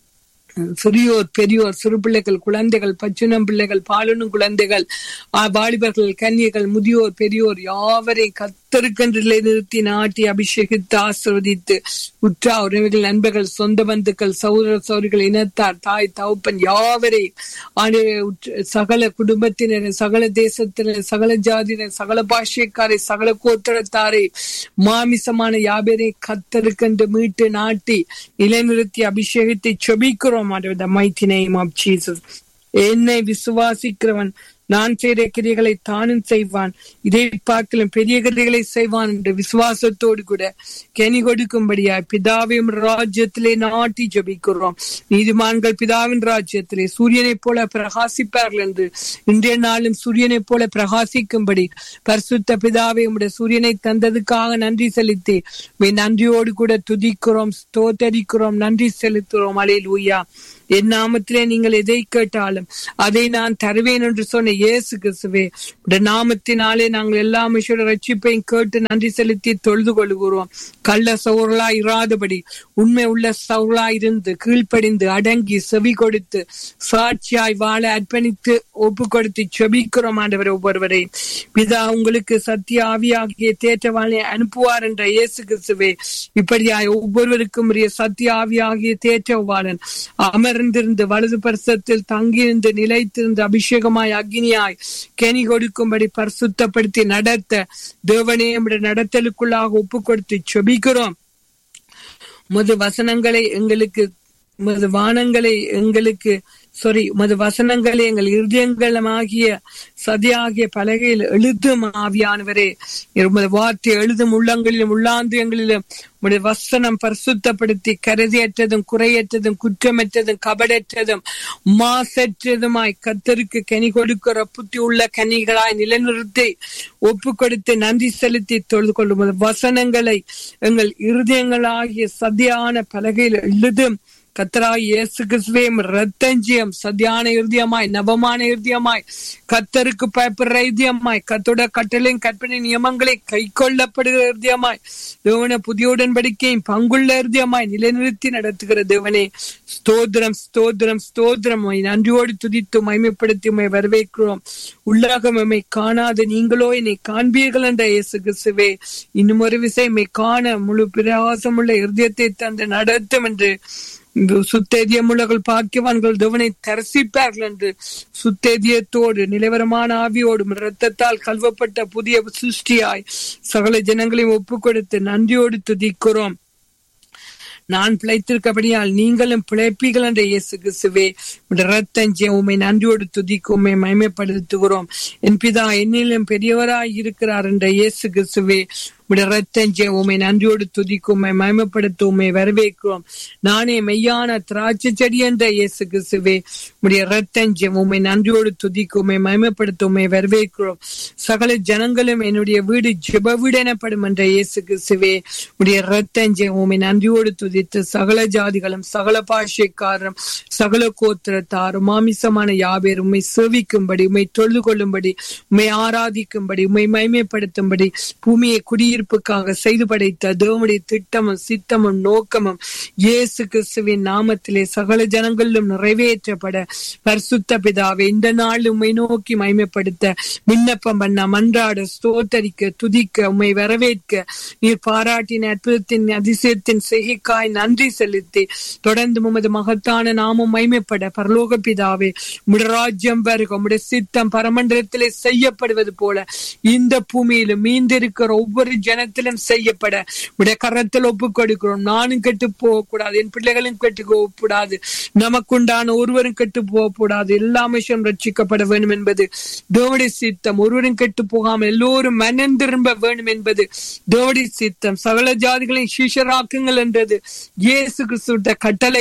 சிறியோர் பெரியோர் சிறு பிள்ளைகள் குழந்தைகள் பச்சினம் பிள்ளைகள் பாலுணும் குழந்தைகள் வாலிபர்கள் கன்னியர்கள் முதியோர் பெரியோர் யாவரையும் கத்தருக்கென்று நிறுத்தி நாட்டி அபிஷேகித்து ஆசிர்வதித்து உற்றா உறவுகள் நண்பர்கள் சொந்த பந்துக்கள் சௌர சௌரிகள் இனத்தார் தாய் தவுப்பன் யாவரையும் சகல குடும்பத்தினர் சகல தேசத்தினர் சகல ஜாதியினர் சகல பாஷைக்காரை சகல கோத்திரத்தாரை மாமிசமான யாபரை கத்தருக்கென்று மீட்டு நாட்டி நிலைநிறுத்தி அபிஷேகத்தை செபிக்கிறோம் the mighty name of Jesus. என்னை விசுவாசிக்கிறவன் நான் செய்த கிரிகளை தானும் செய்வான் இதை பார்க்கலும் பெரிய கிரிகளை செய்வான் என்ற விசுவாசத்தோடு கூட கனி கொடுக்கும்படியா பிதாவின் ராஜ்யத்திலே நாட்டி ஜபிக்கிறோம் நீதிமான்கள் பிதாவின் ராஜ்யத்திலே சூரியனை போல பிரகாசிப்பார்கள் என்று இன்றைய நாளும் சூரியனை போல பிரகாசிக்கும்படி பரிசுத்த பிதாவை உடைய சூரியனை தந்ததுக்காக நன்றி செலுத்தி நன்றியோடு கூட துதிக்கிறோம் ஸ்தோத்தரிக்கிறோம் நன்றி செலுத்துகிறோம் அலே லூயா என் நாமத்திலே நீங்கள் எதை கேட்டாலும் அதை நான் தருவேன் என்று சொன்ன இயேசு கிறிஸ்துவே உடைய நாமத்தினாலே நாங்கள் எல்லா மனுஷோட ரட்சிப்பையும் கேட்டு நன்றி செலுத்தி தொழுது கொள்கிறோம் கள்ள சவுரலா இராதபடி உண்மை உள்ள சவுரலா இருந்து கீழ்ப்படிந்து அடங்கி செவி கொடுத்து சாட்சியாய் வாழ அர்ப்பணித்து ஒப்பு கொடுத்து செபிக்கிறோம் ஆண்டவர் ஒவ்வொருவரை பிதா உங்களுக்கு சத்திய ஆவியாகிய தேற்றவாளை அனுப்புவார் என்ற இயேசு கிறிஸ்துவே இப்படியாய் ஒவ்வொருவருக்கும் உரிய சத்திய ஆவியாகிய தேற்றவாளன் அமர்ந்திருந்து வலது பரிசத்தில் தங்கியிருந்து நிலைத்திருந்து அபிஷேகமாய் அக்னியாய் கனி கொடுக்கும்படி பரிசுத்தப்படுத்தி நடத்த தேவனே நடத்தலுக்குள்ளாக ஒப்பு கொடுத்து செபிக்கிறோம் முது வசனங்களை எங்களுக்கு உமது வானங்களை எங்களுக்கு சாரி உமது வசனங்களை எங்கள் இருதயங்களமாகிய சதியாகிய பலகையில் எழுதும் ஆவியானவரே உமது வார்த்தை எழுதும் உள்ளங்களிலும் உள்ளாந்தியங்களிலும் உடைய வசனம் பரிசுத்தப்படுத்தி கருதியற்றதும் குறையற்றதும் குற்றமற்றதும் கபடற்றதும் மாசற்றதுமாய் கத்தருக்கு கனி கொடுக்கிற புத்தி உள்ள கனிகளாய் நிலைநிறுத்தி ஒப்பு கொடுத்து நன்றி செலுத்தி தொழுது கொள்ளும் வசனங்களை எங்கள் இருதயங்களாகிய சதியான பலகையில் எழுதும் கத்தராய் இயேசு கிறிஸ்துவையும் ரத்தஞ்சியம் சதியான இருதயமாய் நவமான இருதயமாய் கத்தருக்கு பயப்படுற இருதயமாய் கத்தோட கட்டளையும் கற்பனை நியமங்களை கை கொள்ளப்படுகிற இருதயமாய் தேவன புதிய உடன்படிக்கையும் பங்குள்ள இருதயமாய் நிலைநிறுத்தி நடத்துகிற தேவனே ஸ்தோத்திரம் ஸ்தோத்திரம் ஸ்தோத்திரம் நன்றியோடு துதித்து மைமைப்படுத்தி உண்மை வரவேற்கிறோம் உள்ளாகம் உண்மை காணாத நீங்களோ என்னை காண்பீர்கள் என்ற இயேசு கிறிஸ்துவே இன்னும் ஒரு விசை காண முழு பிரயாசமுள்ள இருதயத்தை தந்து நடத்தும் என்று சுத்தேதியமுள்ளவர்கள் பாக்கியவான்கள் தேவனை தரிசிப்பார்கள் என்று சுத்தேதியத்தோடு நிலவரமான ஆவியோடும் இரத்தத்தால் கல்வப்பட்ட புதிய சிருஷ்டியாய் சகல ஜனங்களையும் ஒப்பு கொடுத்து நன்றியோடு துதிக்கிறோம் நான் பிழைத்திருக்கபடியால் நீங்களும் பிழைப்பீர்கள் என்ற இயேசு கிறிஸ்துவே ரத்தஞ்சே உண்மை நன்றியோடு துதிக்கு உண்மை மயமைப்படுத்துகிறோம் என் பிதா என்னிலும் பெரியவராய் இருக்கிறார் என்ற இயேசு கிறிஸ்துவே உடைய ரத்தஞ்சே உண்மை நன்றியோடு துதிக்கும் உண்மை மயமப்படுத்த உண்மை வரவேற்கிறோம் நானே மெய்யான திராட்சை செடி என்ற இயேசு கிறிஸ்துவே உடைய ரத்தஞ்சே உண்மை நன்றியோடு துதிக்கும் உண்மை மயமப்படுத்த உண்மை வரவேற்கிறோம் சகல ஜனங்களும் என்னுடைய வீடு ஜெப வீடு எனப்படும் என்ற இயேசு கிறிஸ்துவே உடைய ரத்தஞ்சே உண்மை நன்றியோடு துதித்து சகல ஜாதிகளும் சகல பாஷைக்காரரும் சகல கோத்திரத்தாரும் மாமிசமான யாபேர் உண்மை சேவிக்கும்படி உண்மை தொழுது கொள்ளும்படி உண்மை ஆராதிக்கும்படி உண்மை மயமைப்படுத்தும்படி பூமியை குடியிருக்க தீர்ப்புக்காக செய்து படைத்த தேவனுடைய திட்டமும் சித்தமும் நோக்கமும் இயேசு கிறிஸ்துவின் நாமத்திலே சகல ஜனங்களிலும் நிறைவேற்றப்பட பரிசுத்த பிதாவே இந்த நாள் உம்மை நோக்கி மகிமைப்படுத்த விண்ணப்பம் பண்ண மன்றாட ஸ்தோத்தரிக்க துதிக்க உம்மை வரவேற்க நீர் பாராட்டின அற்புதத்தின் அதிசயத்தின் செய்கைக்காய் நன்றி செலுத்தி தொடர்ந்து உமது மகத்தான நாமம் மகிமைப்பட பரலோக பிதாவே உம்முடைய ராஜ்யம் வருக உம்முடைய சித்தம் பரமண்டலத்திலே செய்யப்படுவது போல இந்த பூமியிலும் மீந்திருக்கிற ஒவ்வொரு ஜனத்திலும் செய்யப்பட உடைய கரத்தில் ஒப்புக் கொடுக்கிறோம் நானும் கெட்டு போகக்கூடாது என் பிள்ளைகளும் கெட்டு போகக்கூடாது நமக்குண்டான ஒருவரும் கெட்டு போகக்கூடாது எல்லா மனுஷனும் ரட்சிக்கப்பட வேண்டும் என்பது தேவடி சித்தம் ஒருவரும் கெட்டு போகாமல் எல்லோரும் மனம் திரும்ப வேண்டும் என்பது தேவடி சித்தம் சகல ஜாதிகளையும் சீஷராக்குங்கள் என்றது இயேசு கிறிஸ்துவிட்ட கட்டளை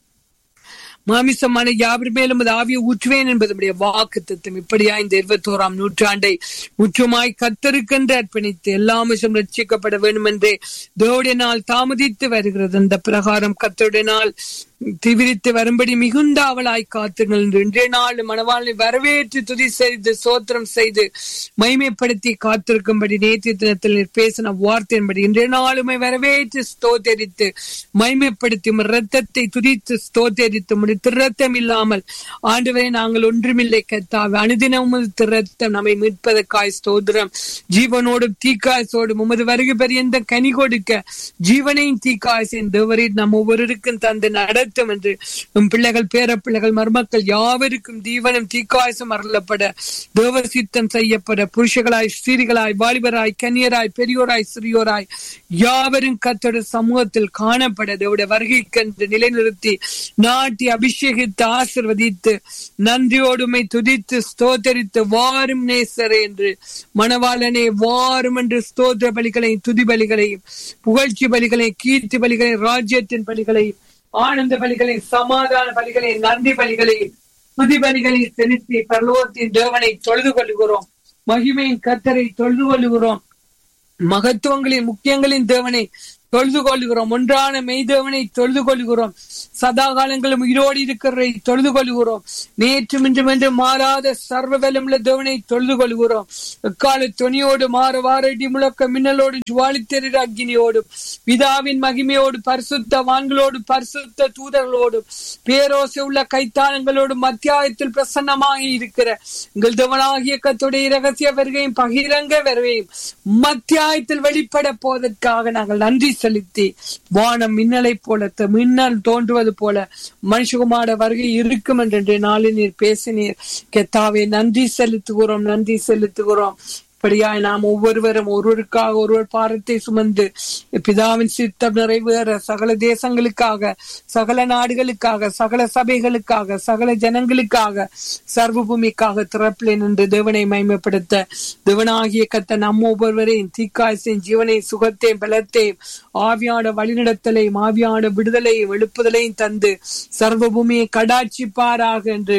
மாமிசமான யாவர் மேலும் அது ஆவியை ஊற்றுவேன் என்பதுடைய வாக்கு தத்துவம் இப்படியா இந்த இருபத்தோராம் நூற்றாண்டை முற்றுமாய் கத்தருக்கென்று அர்ப்பணித்து எல்லா அம்சம் ரட்சிக்கப்பட வேண்டும் என்றே தேவடைய நாள் தாமதித்து வருகிறது அந்த பிரகாரம் கத்தருடைய நாள் திவிரித்து வரும்படி மிகுந்த அவளாய் காத்துங்கள் என்று இன்றைய நாள் மணவாளனை வரவேற்று துதி செய்து சோத்திரம் செய்து மைமைப்படுத்தி காத்திருக்கும்படி நேற்று தினத்தில் நீர் பேசின வார்த்தையின்படி இன்றைய நாளுமை வரவேற்று ஸ்தோத்தரித்து மைமைப்படுத்தி உம் இரத்தத்தை துதித்து ஸ்தோத்தரித்து உம்முடைய திருரத்தம் இல்லாமல் ஆண்டவரை நாங்கள் ஒன்றுமில்லை கத்தாவே அனுதினம் உமது திருரத்தம் நம்மை மீட்பதற்காய் ஸ்தோத்திரம் ஜீவனோடும் தீக்காசோடும் உமது வருகை பெரியந்த கனி கொடுக்க ஜீவனையும் தீக்காசின் தேவரில் நம் ஒவ்வொருவருக்கும் தந்து நடத்தும் என்று உம் பிள்ளைகள் பேர பிள்ளைகள் மருமக்கள் யாவருக்கும் தீவனம் தீக்காயசம் அருளப்பட தேவ சித்தம் செய்யப்பட புருஷர்களாய் ஸ்திரீகளாய் வாலிபராய் கன்னியராய் பெரியோராய் சிறியோராய் யாவரும் கத்தோட சமூகத்தில் காணப்பட தேவடைய வருகைக்கென்று நிலைநிறுத்தி நாட்டி அபிஷேகித்து ஆசிர்வதித்து நன்றியோடுமை துதித்து ஸ்தோத்தரித்து வாரும் நேசரே என்று மணவாளனே வாரும் என்று ஸ்தோத்திர பலிகளையும் துதி பலிகளையும் புகழ்ச்சி பலிகளையும் கீர்த்தி பலிகளையும் ராஜ்யத்தின் பலிகளையும் ஆனந்த பலிகளையும் சமாதான பலிகளையும் நன்றி பலிகளையும் துதி பலிகளையும் செலுத்தி பரலோகத்தின் தேவனை தொழுது கொள்கிறோம் மகிமையின் கத்தரை தொழுது கொள்கிறோம் மகத்துவங்களின் முக்கியங்களின் தேவனை தொழுது கொள்கிறோம் ஒன்றான மெய்தேவனை தொழுது கொள்கிறோம் சதா காலங்களும் உயிரோடு இருக்கிறதை தொழுது கொள்கிறோம் நேற்று இன்றும் என்று மாறாத சர்வ வல்லமுள்ள தேவனை தொழுது கொள்கிறோம் எக்கால துணியோடு மாற வாரடி முழக்க மின்னலோடு ஜுவாலித்தெறிற அக்னியோடும் பிதாவின் மகிமையோடு பரிசுத்த வான்களோடு பரிசுத்த தூதர்களோடும் பேரோசை உள்ள கைத்தாளங்களோடு மத்தியாயத்தில் பிரசன்னமாக இருக்கிற எங்கள் தேவனாகிய கத்துடைய ரகசிய வருகையும் பகிரங்க வருகையும் மத்தியாயத்தில் வெளிப்பட போவதற்காக நாங்கள் நன்றி செலுத்தி வானம் மின்னலை போல த- மின்னல் தோன்றுவது போல மனுஷகுமார வருகை இருக்கும் என்ற நாளில் நீர் பேசினீர் கெத்தாவே நன்றி செலுத்துகிறோம் நன்றி செலுத்துகிறோம் இப்படியாய் நாம் ஒவ்வொருவரும் ஒருவருக்காக ஒருவர் பாரத்தை சுமந்து பிதாவின் சித்தம் நிறைவேற சகல தேசங்களுக்காக சகல நாடுகளுக்காக சகல சபைகளுக்காக சகல ஜனங்களுக்காக சர்வ பூமிக்காக திறப்பிலே நின்று தேவனை மைமைப்படுத்த தேவனாகிய கத்த நம்ம ஒவ்வொருவரையும் தீக்காய்ச்சின் ஜீவனை சுகத்தையும் பலத்தையும் ஆவியான வழிநடத்தலையும் ஆவியான விடுதலையும் எழுப்புதலையும் தந்து சர்வ பூமியை கடாட்சிப்பாராக என்று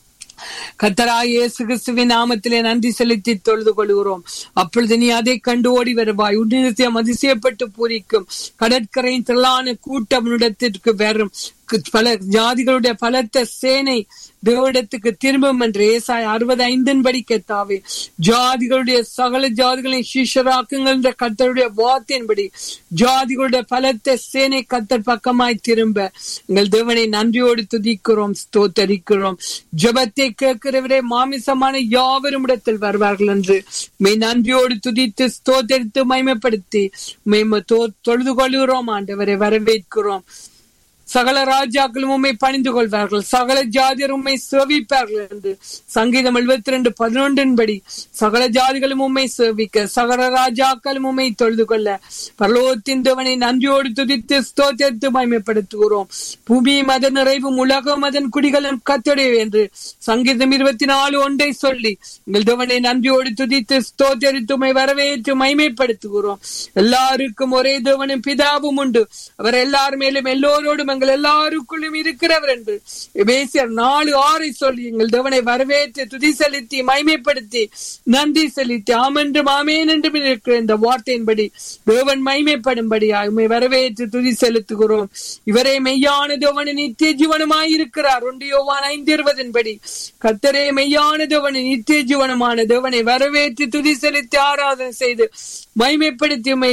கத்தராய் இயேசு கிறிஸ்துவின் நாமத்திலே நன்றி செலுத்தி தொழுது கொள்கிறோம் அப்பொழுது நீ அதை கண்டு ஓடி வருவாய் உன்னிடத்தையும் அதிசயப்பட்டு பூரிக்கும் கடற்கரையின் திரளான கூட்டம் உன்னிடத்திற்கு வரும் பல ஜாதிகளுடைய பலத்த சேனை தேவடத்துக்கு திரும்பும் என்று ஏசாய் அறுபது ஐந்தின் படி கெத்தாவே ஜாதிகளுடைய சகல ஜாதிகளை சீஷராக்குங்கள் என்ற கத்தருடைய வார்த்தையின்படி ஜாதிகளுடைய பலத்த சேனை கத்தர் பக்கமாய் திரும்ப எங்கள் தேவனை நன்றியோடு துதிக்கிறோம் ஸ்தோத்தரிக்கிறோம் ஜெபத்தை கேட்கிறவரே மாமிசமான யாவரும் இடத்தில் வருவார்கள் என்று மெய் நன்றியோடு துதித்து ஸ்தோத்தரித்து மகிமைப்படுத்தி மெய் தொழுது கொள்கிறோம் ஆண்டவரை வரவேற்கிறோம் சகல ராஜாக்களும் உண்மை பணிந்து கொள்வார்கள் சகல ஜாதியர் உண்மை சேவிப்பார்கள் என்று சங்கீதம் எழுபத்தி ரெண்டு பதினொன்றின் படி சகல ஜாதிகளும் உண்மை சேவிக்க சகல ராஜாக்களும் உண்மை தொழுது கொள்ள பரலோகத்தின் தேவனை நன்றியோடு துதித்து ஸ்தோத்திரத்து மகிமைப்படுத்துகிறோம் பூமி மத நிறைவும் உலகம் அதன் குடிகளும் கத்தடைய என்று சங்கீதம் இருபத்தி நாலு ஒன்றை சொல்லி எங்கள் தேவனை நன்றியோடு துதித்து ஸ்தோத்திரித்து உம்மை வரவேற்று மகிமைப்படுத்துகிறோம் எல்லாருக்கும் ஒரே தேவனும் பிதாவும் உண்டு அவர் எல்லார் மேலும் எல்லோரோடும் எங்கள் எல்லாருக்குள்ளும் இருக்கிறவர் என்று எபேசியர் நாலு ஆறை சொல்லி எங்கள் தேவனை வரவேற்று துதி செலுத்தி மைமைப்படுத்தி நன்றி செலுத்தி ஆமென்றும் ஆமேன் என்றும் இருக்கிற இந்த வார்த்தையின்படி தேவன் மைமைப்படும்படி உண்மை வரவேற்று துதி செலுத்துகிறோம் இவரே மெய்யான தேவன் நித்திய ஜீவனமாய் இருக்கிறார் ஒன்று யோவான் ஐந்து இருபதின்படி கத்தரே மெய்யான தேவன் நித்திய ஜீவனமான தேவனை வரவேற்று துதி செலுத்தி ஆராதனை செய்து மைமைப்படுத்தி உம்மை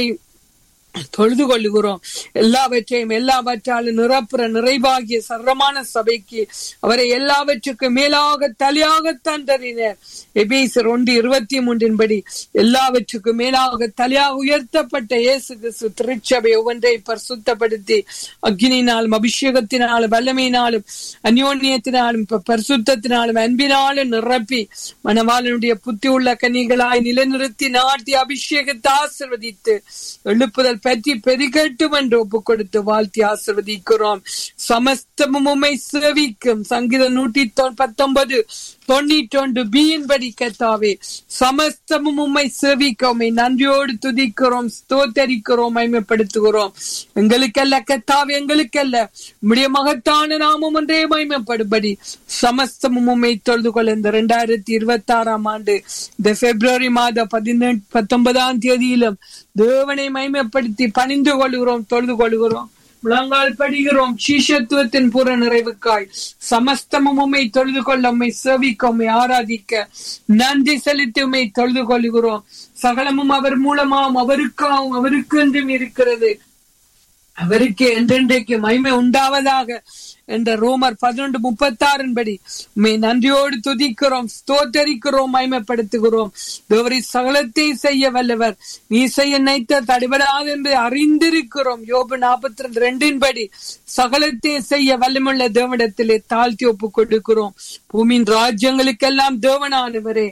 தொழுது கொள்ளுகிறோம் எல்லாவற்றையும் எல்லாவற்றாலும் நிரப்புற நிறைவாகிய சர்வமான சபைக்கு அவரை எல்லாவற்றுக்கும் மேலாக தலையாக தந்தறினர் எபேசர் ஒன்று இருபத்தி மூன்றின்படி எல்லாவற்றுக்கும் மேலாக தலையாக உயர்த்தப்பட்ட இயேசு கிறிஸ்து திருச்சபை ஒவ்வொன்றை பரிசுத்தப்படுத்தி அக்னியினாலும் அபிஷேகத்தினாலும் வல்லமையினாலும் அந்யோன்யத்தினாலும் ப- பரிசுத்தத்தினாலும் அன்பினாலும் நிரப்பி மணவாளனுடைய புத்தி உள்ள கனிகளாய் நிலைநிறுத்தி நாட்டி அபிஷேகத்தை ஆசிர்வதித்து எழுப்புதல் பற்றி பெருகட்டும் என்று ஒப்பு கொடுத்து வாழ்த்தி ஆசிர்வதிக்கிறோம் சமஸ்தமும் உம்மை சேவிக்கும் சங்கீதம் நூற்றி தொ- பத்தொன்பது தொண்ணூற்றி ஒன்று பியின்படி கத்தாவே சமஸ்தமும் உம்மை சேவிக்க உம்மை நன்றியோடு துதிக்கிறோம் ஸ்தோத்தரிக்கிறோம் மைமைப்படுத்துகிறோம் எங்களுக்கல்ல கத்தாவே எங்களுக்கல்ல உம்முடைய மகத்தான நாமம் ஒன்றே மைமைப்படும்படி சமஸ்தமும் உம்மை தொழுது கொள்ள இந்த இரண்டாயிரத்தி இருபத்தி ஆறாம் ஆண்டு இந்த பிப்ரவரி மாத பதினெட்டு பத்தொன்பதாம் தேதியிலும் தேவனை மைமைப்படுத்தி பணிந்து கொள்கிறோம் தொழுது கொள்கிறோம் முழங்கால் படுகிறோம் சீஷத்துவத்தின் பூர நிறைவுக்காய் சமஸ்தமும் உம்மை தொழுது கொள்ள உம்மை சேவிக்க உம்மை ஆராதிக்க நன்றி செலுத்தி உம்மை தொழுது கொள்கிறோம் சகலமும் அவர் மூலமாகவும் அவருக்காகவும் அவருக்கு என்றும் இருக்கிறது அவருக்கு என்றென்றைக்கு மகிமை உண்டாவதாக என்ற ரோமர் பதினொன்று முப்பத்தாறின் படி உண்மை நன்றியோடு துதிக்கிறோம் ஸ்தோத்தரிக்கிறோம் மகிமைப்படுத்துகிறோம் தேவரி சகலத்தை செய்ய வல்லவர் நீ செய்ய நினைத்த தடைபடாது என்று அறிந்திருக்கிறோம் யோபு நாற்பத்தி ரெண்டு ரெண்டின் படி சகலத்தை செய்ய வல்லமுள்ள தேவனிடத்திலே தாழ்த்தி ஒப்பு கொடுக்கிறோம் பூமியின் ராஜ்யங்களுக்கெல்லாம் தேவனானவரே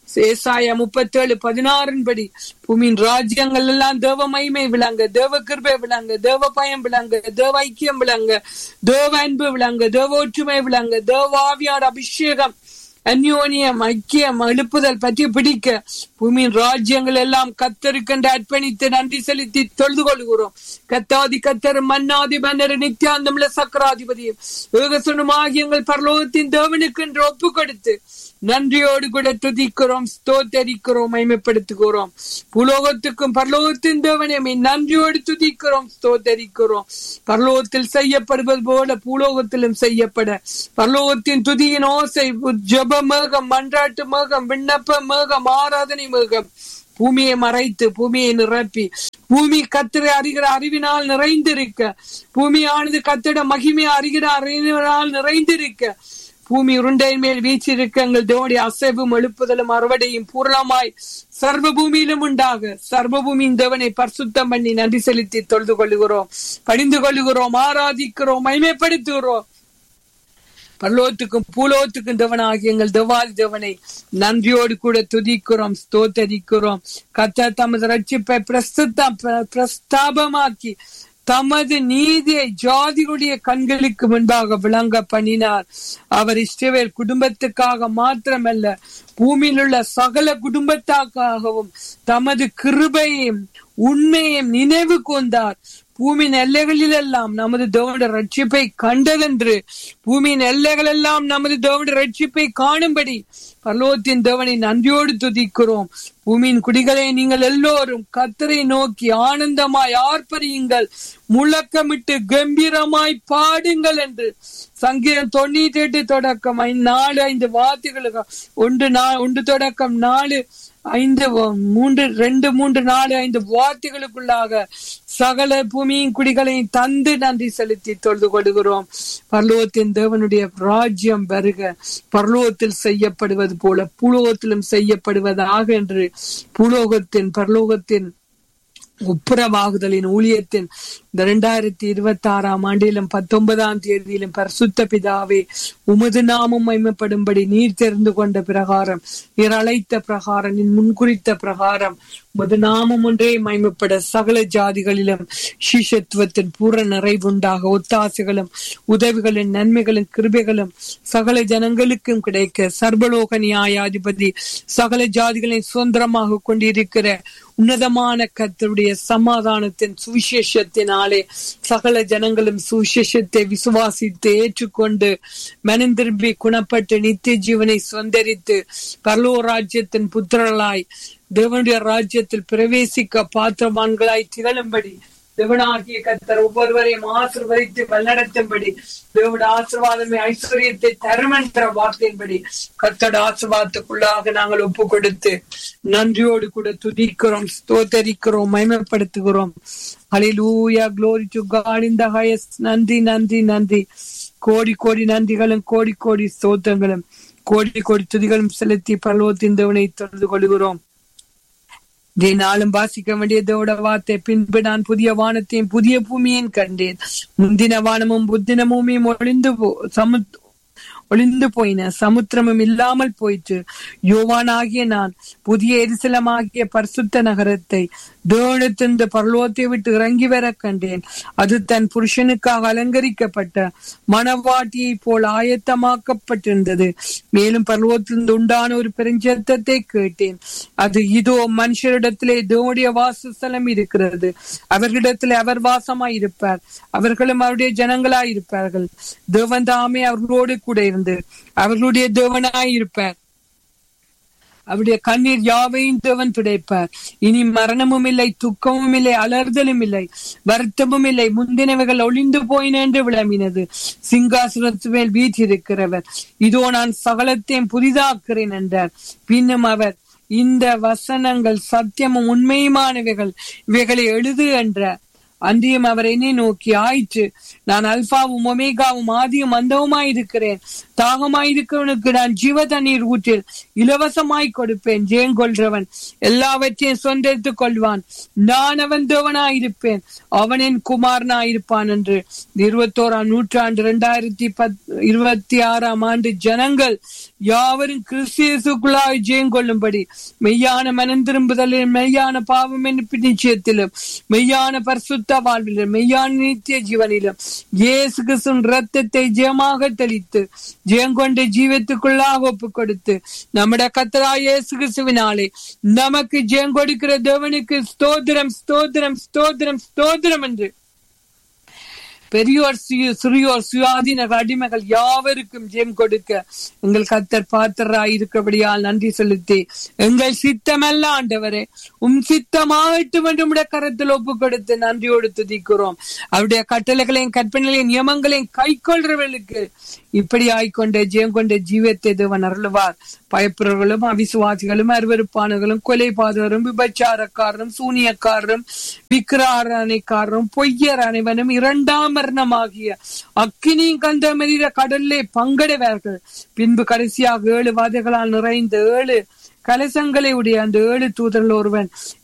ஏசாயா முப்பத்தேழு பதினாறின் படி பூமியின் ராஜ்யங்கள் எல்லாம் தேவ மகிமை விளங்க தேவ கிருபை விளங்க தேவ பயம் விளங்க தேவ ஐக்கியம் விளங்க தேவ அன்பு விளங்க தேவ ஒற்றுமை விளங்க தேவ ஆவியார் அபிஷேகம் அந்யோனியம் ஐக்கியம் எழுப்புதல் பற்றி பிடிக்க பூமியின் ராஜ்யங்கள் எல்லாம் கத்தருக்கென்று அர்ப்பணித்து நன்றி செலுத்தி தொழுது கொள்கிறோம் கத்தாதி கத்தர் மன்னாதி மன்னர் நித்யாந்தமுள்ள சக்கராதிபதியும் ஏகசுனமாகி எங்கள் பரலோகத்தின் தேவனுக்கு என்று ஒப்பு கொடுத்து நன்றியோடு கூட துதிக்கிறோம் ஸ்தோத்தரிக்கிறோம் மைமைப்படுத்துகிறோம் புலோகத்துக்கும் பரலோகத்தின் தேவனை நன்றியோடு துதிக்கிறோம் ஸ்தோத்தரிக்கிறோம் பரலோகத்தில் செய்யப்படுவது போல பூலோகத்திலும் செய்யப்பட பரலோகத்தின் துதியின் ஓசை ஜப மேகம் மன்றாட்டு மேகம் விண்ணப்ப மேகம் ஆராதனை மேகம் பூமியை மறைத்து பூமியை நிரப்பி பூமி கத்திரை அறிகிற அறிவினால் நிறைந்திருக்க பூமியானது கத்திட மகிமையை அறிகிற அறிவினால் நிறைந்திருக்க பூமி உருண்டையின் மேல் வீச்சிருக்க எங்கள் தேவனுடைய அசைவும் எழுப்புதலும் அறுவடையும் பூர்ணமாய் சர்வ பூமியிலும் உண்டாக சர்வ பூமியின் தேவனை பரிசுத்தம் பண்ணி நன்றி செலுத்தி தொழுது கொள்ளுகிறோம் பணிந்து கொள்ளுகிறோம் ஆராதிக்கிறோம் மகிமைப்படுத்துகிறோம் பரலோகத்துக்கும் பூலோகத்துக்கும் தேவனாகிய எங்கள் தேவாதி தேவனை நன்றியோடு கூட துதிக்கிறோம் ஸ்தோத்தரிக்கிறோம் கத்த தமது ரட்சிப்பை பிரஸ்துத்தம் பிரஸ்தாபமாக்கி தமது நீதியை ஜாதிகளுடைய கண்களுக்கு முன்பாக விளங்க பண்ணினார் அவர் இஸ்ரவேல் குடும்பத்துக்காக மாத்திரமல்ல பூமியில் உள்ள சகல குடும்பத்தாக்காகவும் தமது கிருபையும் உண்மையும் நினைவு கொண்டார் பூமியின் எல்லைகளில் எல்லாம் நமது தேவனுடைய ரட்சிப்பை கண்டதென்று பூமியின் எல்லைகள் எல்லாம் நமது தேவனுடைய ரட்சிப்பை காணும்படி பரலோகத்தின் தேவனை நன்றியோடு துதிக்கிறோம் பூமியின் குடிகளை நீங்கள் எல்லோரும் கத்தரை நோக்கி ஆனந்தமாய் ஆர்ப்பரியுங்கள் முழக்கமிட்டு கம்பீரமாய் பாடுங்கள் என்று சங்கீதம் தொண்ணூத்தி எட்டு தொடக்கம் நாலு ஐந்து வார்த்தைகளுக்கு ஒன்று நா ஒன்று தொடக்கம் நாலு ஐந்து மூன்று ரெண்டு மூன்று நாலு ஐந்து வார்த்தைகளுக்குள்ளாக சகல பூமியின் குடிகளையும் தந்து நன்றி செலுத்தி தொழுது கொள்கிறோம் பரலோகத்தின் தேவனுடைய ராஜ்யம் வருக பரலோகத்தில் செய்யப்படுவது போல பூலோகத்திலும் செய்யப்படுவதாக என்று பூலோகத்தின் பரலோகத்தின் ஒப்புரவாகுதலின் ஊழியத்தின் இந்த இரண்டாயிரத்தி இருபத்தி ஆறாம் ஆண்டிலும் பத்தொன்பதாம் தேதியிலும் பரிசுத்த பிதாவே உமது நாமம் மைமைப்படும்படி நீர் தெரிந்து கொண்ட பிரகாரம் நீர் அழைத்த பிரகாரம் நீர் முன்குறித்த பிரகாரம் உமது நாமம் ஒன்றே மைமைப்பட சகல ஜாதிகளிலும் சிஷத்துவத்தின் பூர நிறைவுண்டாக ஒத்தாசைகளும் உதவிகளும் நன்மைகளும் கிருபைகளும் சகல ஜனங்களுக்கும் கிடைக்க சர்வலோக நியாயாதிபதி சகல ஜாதிகளை சுதந்திரமாக கொண்டிருக்கிற உன்னதமான கர்த்தருடைய சமாதானத்தின் சுவிசேஷத்தினாலே சகல ஜனங்களும் சுவிசேஷத்தை விசுவாசித்து ஏற்றுக்கொண்டு மனம் திரும்பி குணப்பட்டு நித்திய ஜீவனை சொந்தரித்து பரலோ ராஜ்யத்தின் புத்திரர்களாய் தேவனுடைய ராஜ்யத்தில் பிரவேசிக்க பாத்திரவான்களாய் திகழும்படி தேவனாகிய கத்தர் ஒவ்வொருவரையும் ஆசிர்வதித்து வழிநடத்தும்படி தேவட ஆசிர்வாதமே ஐஸ்வர்யத்தை தரும் என்ற வார்த்தையின்படி கத்தட ஆசிர்வாதத்துக்குள்ளாக நாங்கள் ஒப்பு கொடுத்து நன்றியோடு கூட துதிக்கிறோம் ஸ்தோத்தரிக்கிறோம் மயமப்படுத்துகிறோம் ஹalleluya glory to God in the highest நன்றி நன்றி நன்றி கோடி கோடி நன்றிகளும் கோடி கோடி ஸ்தோத்திரங்களும் கோடி கோடி துதிகளும் செலுத்தி பரலோகத்தின் தேவனை தொழுது கொள்கிறோம் தினாலும் வாசிக்க வேண்டியதோட வார்த்தை பின்பு நான் புதிய வானத்தையும் புதிய பூமியையும் கண்டேன் முந்தின வானமும் புத்தின பூமியும் ஒளிந்து போ சமு ஒளிந்து போயின சமுத்திரமும் இல்லாமல் போயிற்று யோவானாகிய நான் புதிய எரிசலமாகிய பரிசுத்த நகரத்தை தேவனத்திலிருந்து பரலோகத்தை விட்டு இறங்கி வர கண்டேன் அது தன் புருஷனுக்காக அலங்கரிக்கப்பட்ட மணவாட்டியை போல் ஆயத்தமாக்கப்பட்டிருந்தது மேலும் பரலோகத்திலிருந்து உண்டான ஒரு பெருஞ்சத்தத்தை கேட்டேன் அது இதோ மனுஷரிடத்திலே தேவனுடைய வாசஸ்தலம் இருக்கிறது அவர்களிடத்திலே அவர் வாசமாய் இருப்பார் அவர்களும் அவருடைய ஜனங்களாய் இருப்பார்கள் தேவன் தாமே அவர்களோடு கூட இருந்து அவர்களுடைய தேவனாய் இருப்பார் அவருடைய கண்ணீர் யாவையும் தேவன் துடைப்பார் இனி மரணமும் இல்லை துக்கமும் இல்லை அலறுதலும் இல்லை வருத்தமும் இல்லை முந்தினவைகள் ஒளிந்து போயின என்று விளம்பினது சிங்காசுரத்து மேல் வீற்றிருக்கிறவர் இதோ நான் சகலத்தையும் புதிதாக்குறேன் என்றார் பின்னும் அவர் இந்த வசனங்கள் சத்தியமும் உண்மையுமானவைகள் இவைகளை எழுது என்றார் அன்றியும் அவர் என்னை நோக்கி ஆயிற்று நான் அல்பாவும் ஒமேகாவும் ஆதியும் அந்தவுமாயிருக்கிறேன் தாகமாயிருக்கிறவனுக்கு நான் ஜீவ தண்ணீர் ஊற்றில் இலவசமாய் கொடுப்பேன் ஜெயங்கொள்றவன் எல்லாவற்றையும் சொந்தெடுத்துக் கொள்வான் நான் அவன் தேவனாயிருப்பேன் அவன் என் குமாரனாயிருப்பான் என்று இருபத்தோராம் நூற்றாண்டு இரண்டாயிரத்தி பத் இருபத்தி ஆறாம் ஆண்டு ஜனங்கள் யாவரும் கிறிஸ்தியசுக்குள்ளாய் ஜெயங்கொள்ளும்படி மெய்யான மனம் திரும்புதலிலும் மெய்யான பாவம் என்று நிச்சயத்திலும் மெய்யான பரிசுத்த வாழ்விலும் மெய்யான நித்திய ஜீவனிலும் இயேசு கிறிஸ்துவின் ரத்தத்தை ஜெயமாக தெளித்து ஜெயங்கொண்ட ஜீவத்துக்குள்ளாக ஒப்பு கொடுத்து நம்முடைய கத்தரா இயேசு கிறிஸ்துவினாலே நமக்கு ஜெயம் கொடுக்கிற தேவனுக்கு ஸ்தோத்திரம் ஸ்தோத்திரம் ஸ்தோத்திரம் ஸ்தோத்திரம் என்று பெரியோர் சிறு- சிறியோர் சுயாதீன அடிமைகள் யாவருக்கும் ஜெயம் கொடுக்க எங்கள் கத்தர் பாத்திராய் இருக்கிறபடியால் நன்றி செலுத்தி எங்கள் சித்தமல்ல ஆண்டவரே உம் சித்தமாகட்டும் என்று உம்முடைய கரத்தில் ஒப்பு கொடுத்து நன்றியோடு துதிக்கிறோம் அவருடைய கட்டளைகளையும் கற்பனைகளையும் நியமங்களையும் கை கொள்றவர்களுக்கு இப்படி ஆய்கொண்ட ஜெயம் கொண்ட ஜீவத்தை தேவன் அருளுவார் பயப்புறவர்களும் அவிசுவாசிகளும் அருவருப்பானவர்களும் கொலைபாதகரும் விபச்சாரக்காரரும் சூனியக்காரரும் விக்கிராரணைக்காரரும் பொய்யர் அனைவரும் இரண்டாம் மரணமாகிய அக்கினி கந்தமரிர கடல்லே பங்கடைவார்கள் பின்பு கடைசியாக ஏழு வாதைகளால் நிறைந்த ஏழு கலசங்களை உடைய அந்த ஏழு தூதர்கள் ஒருவன்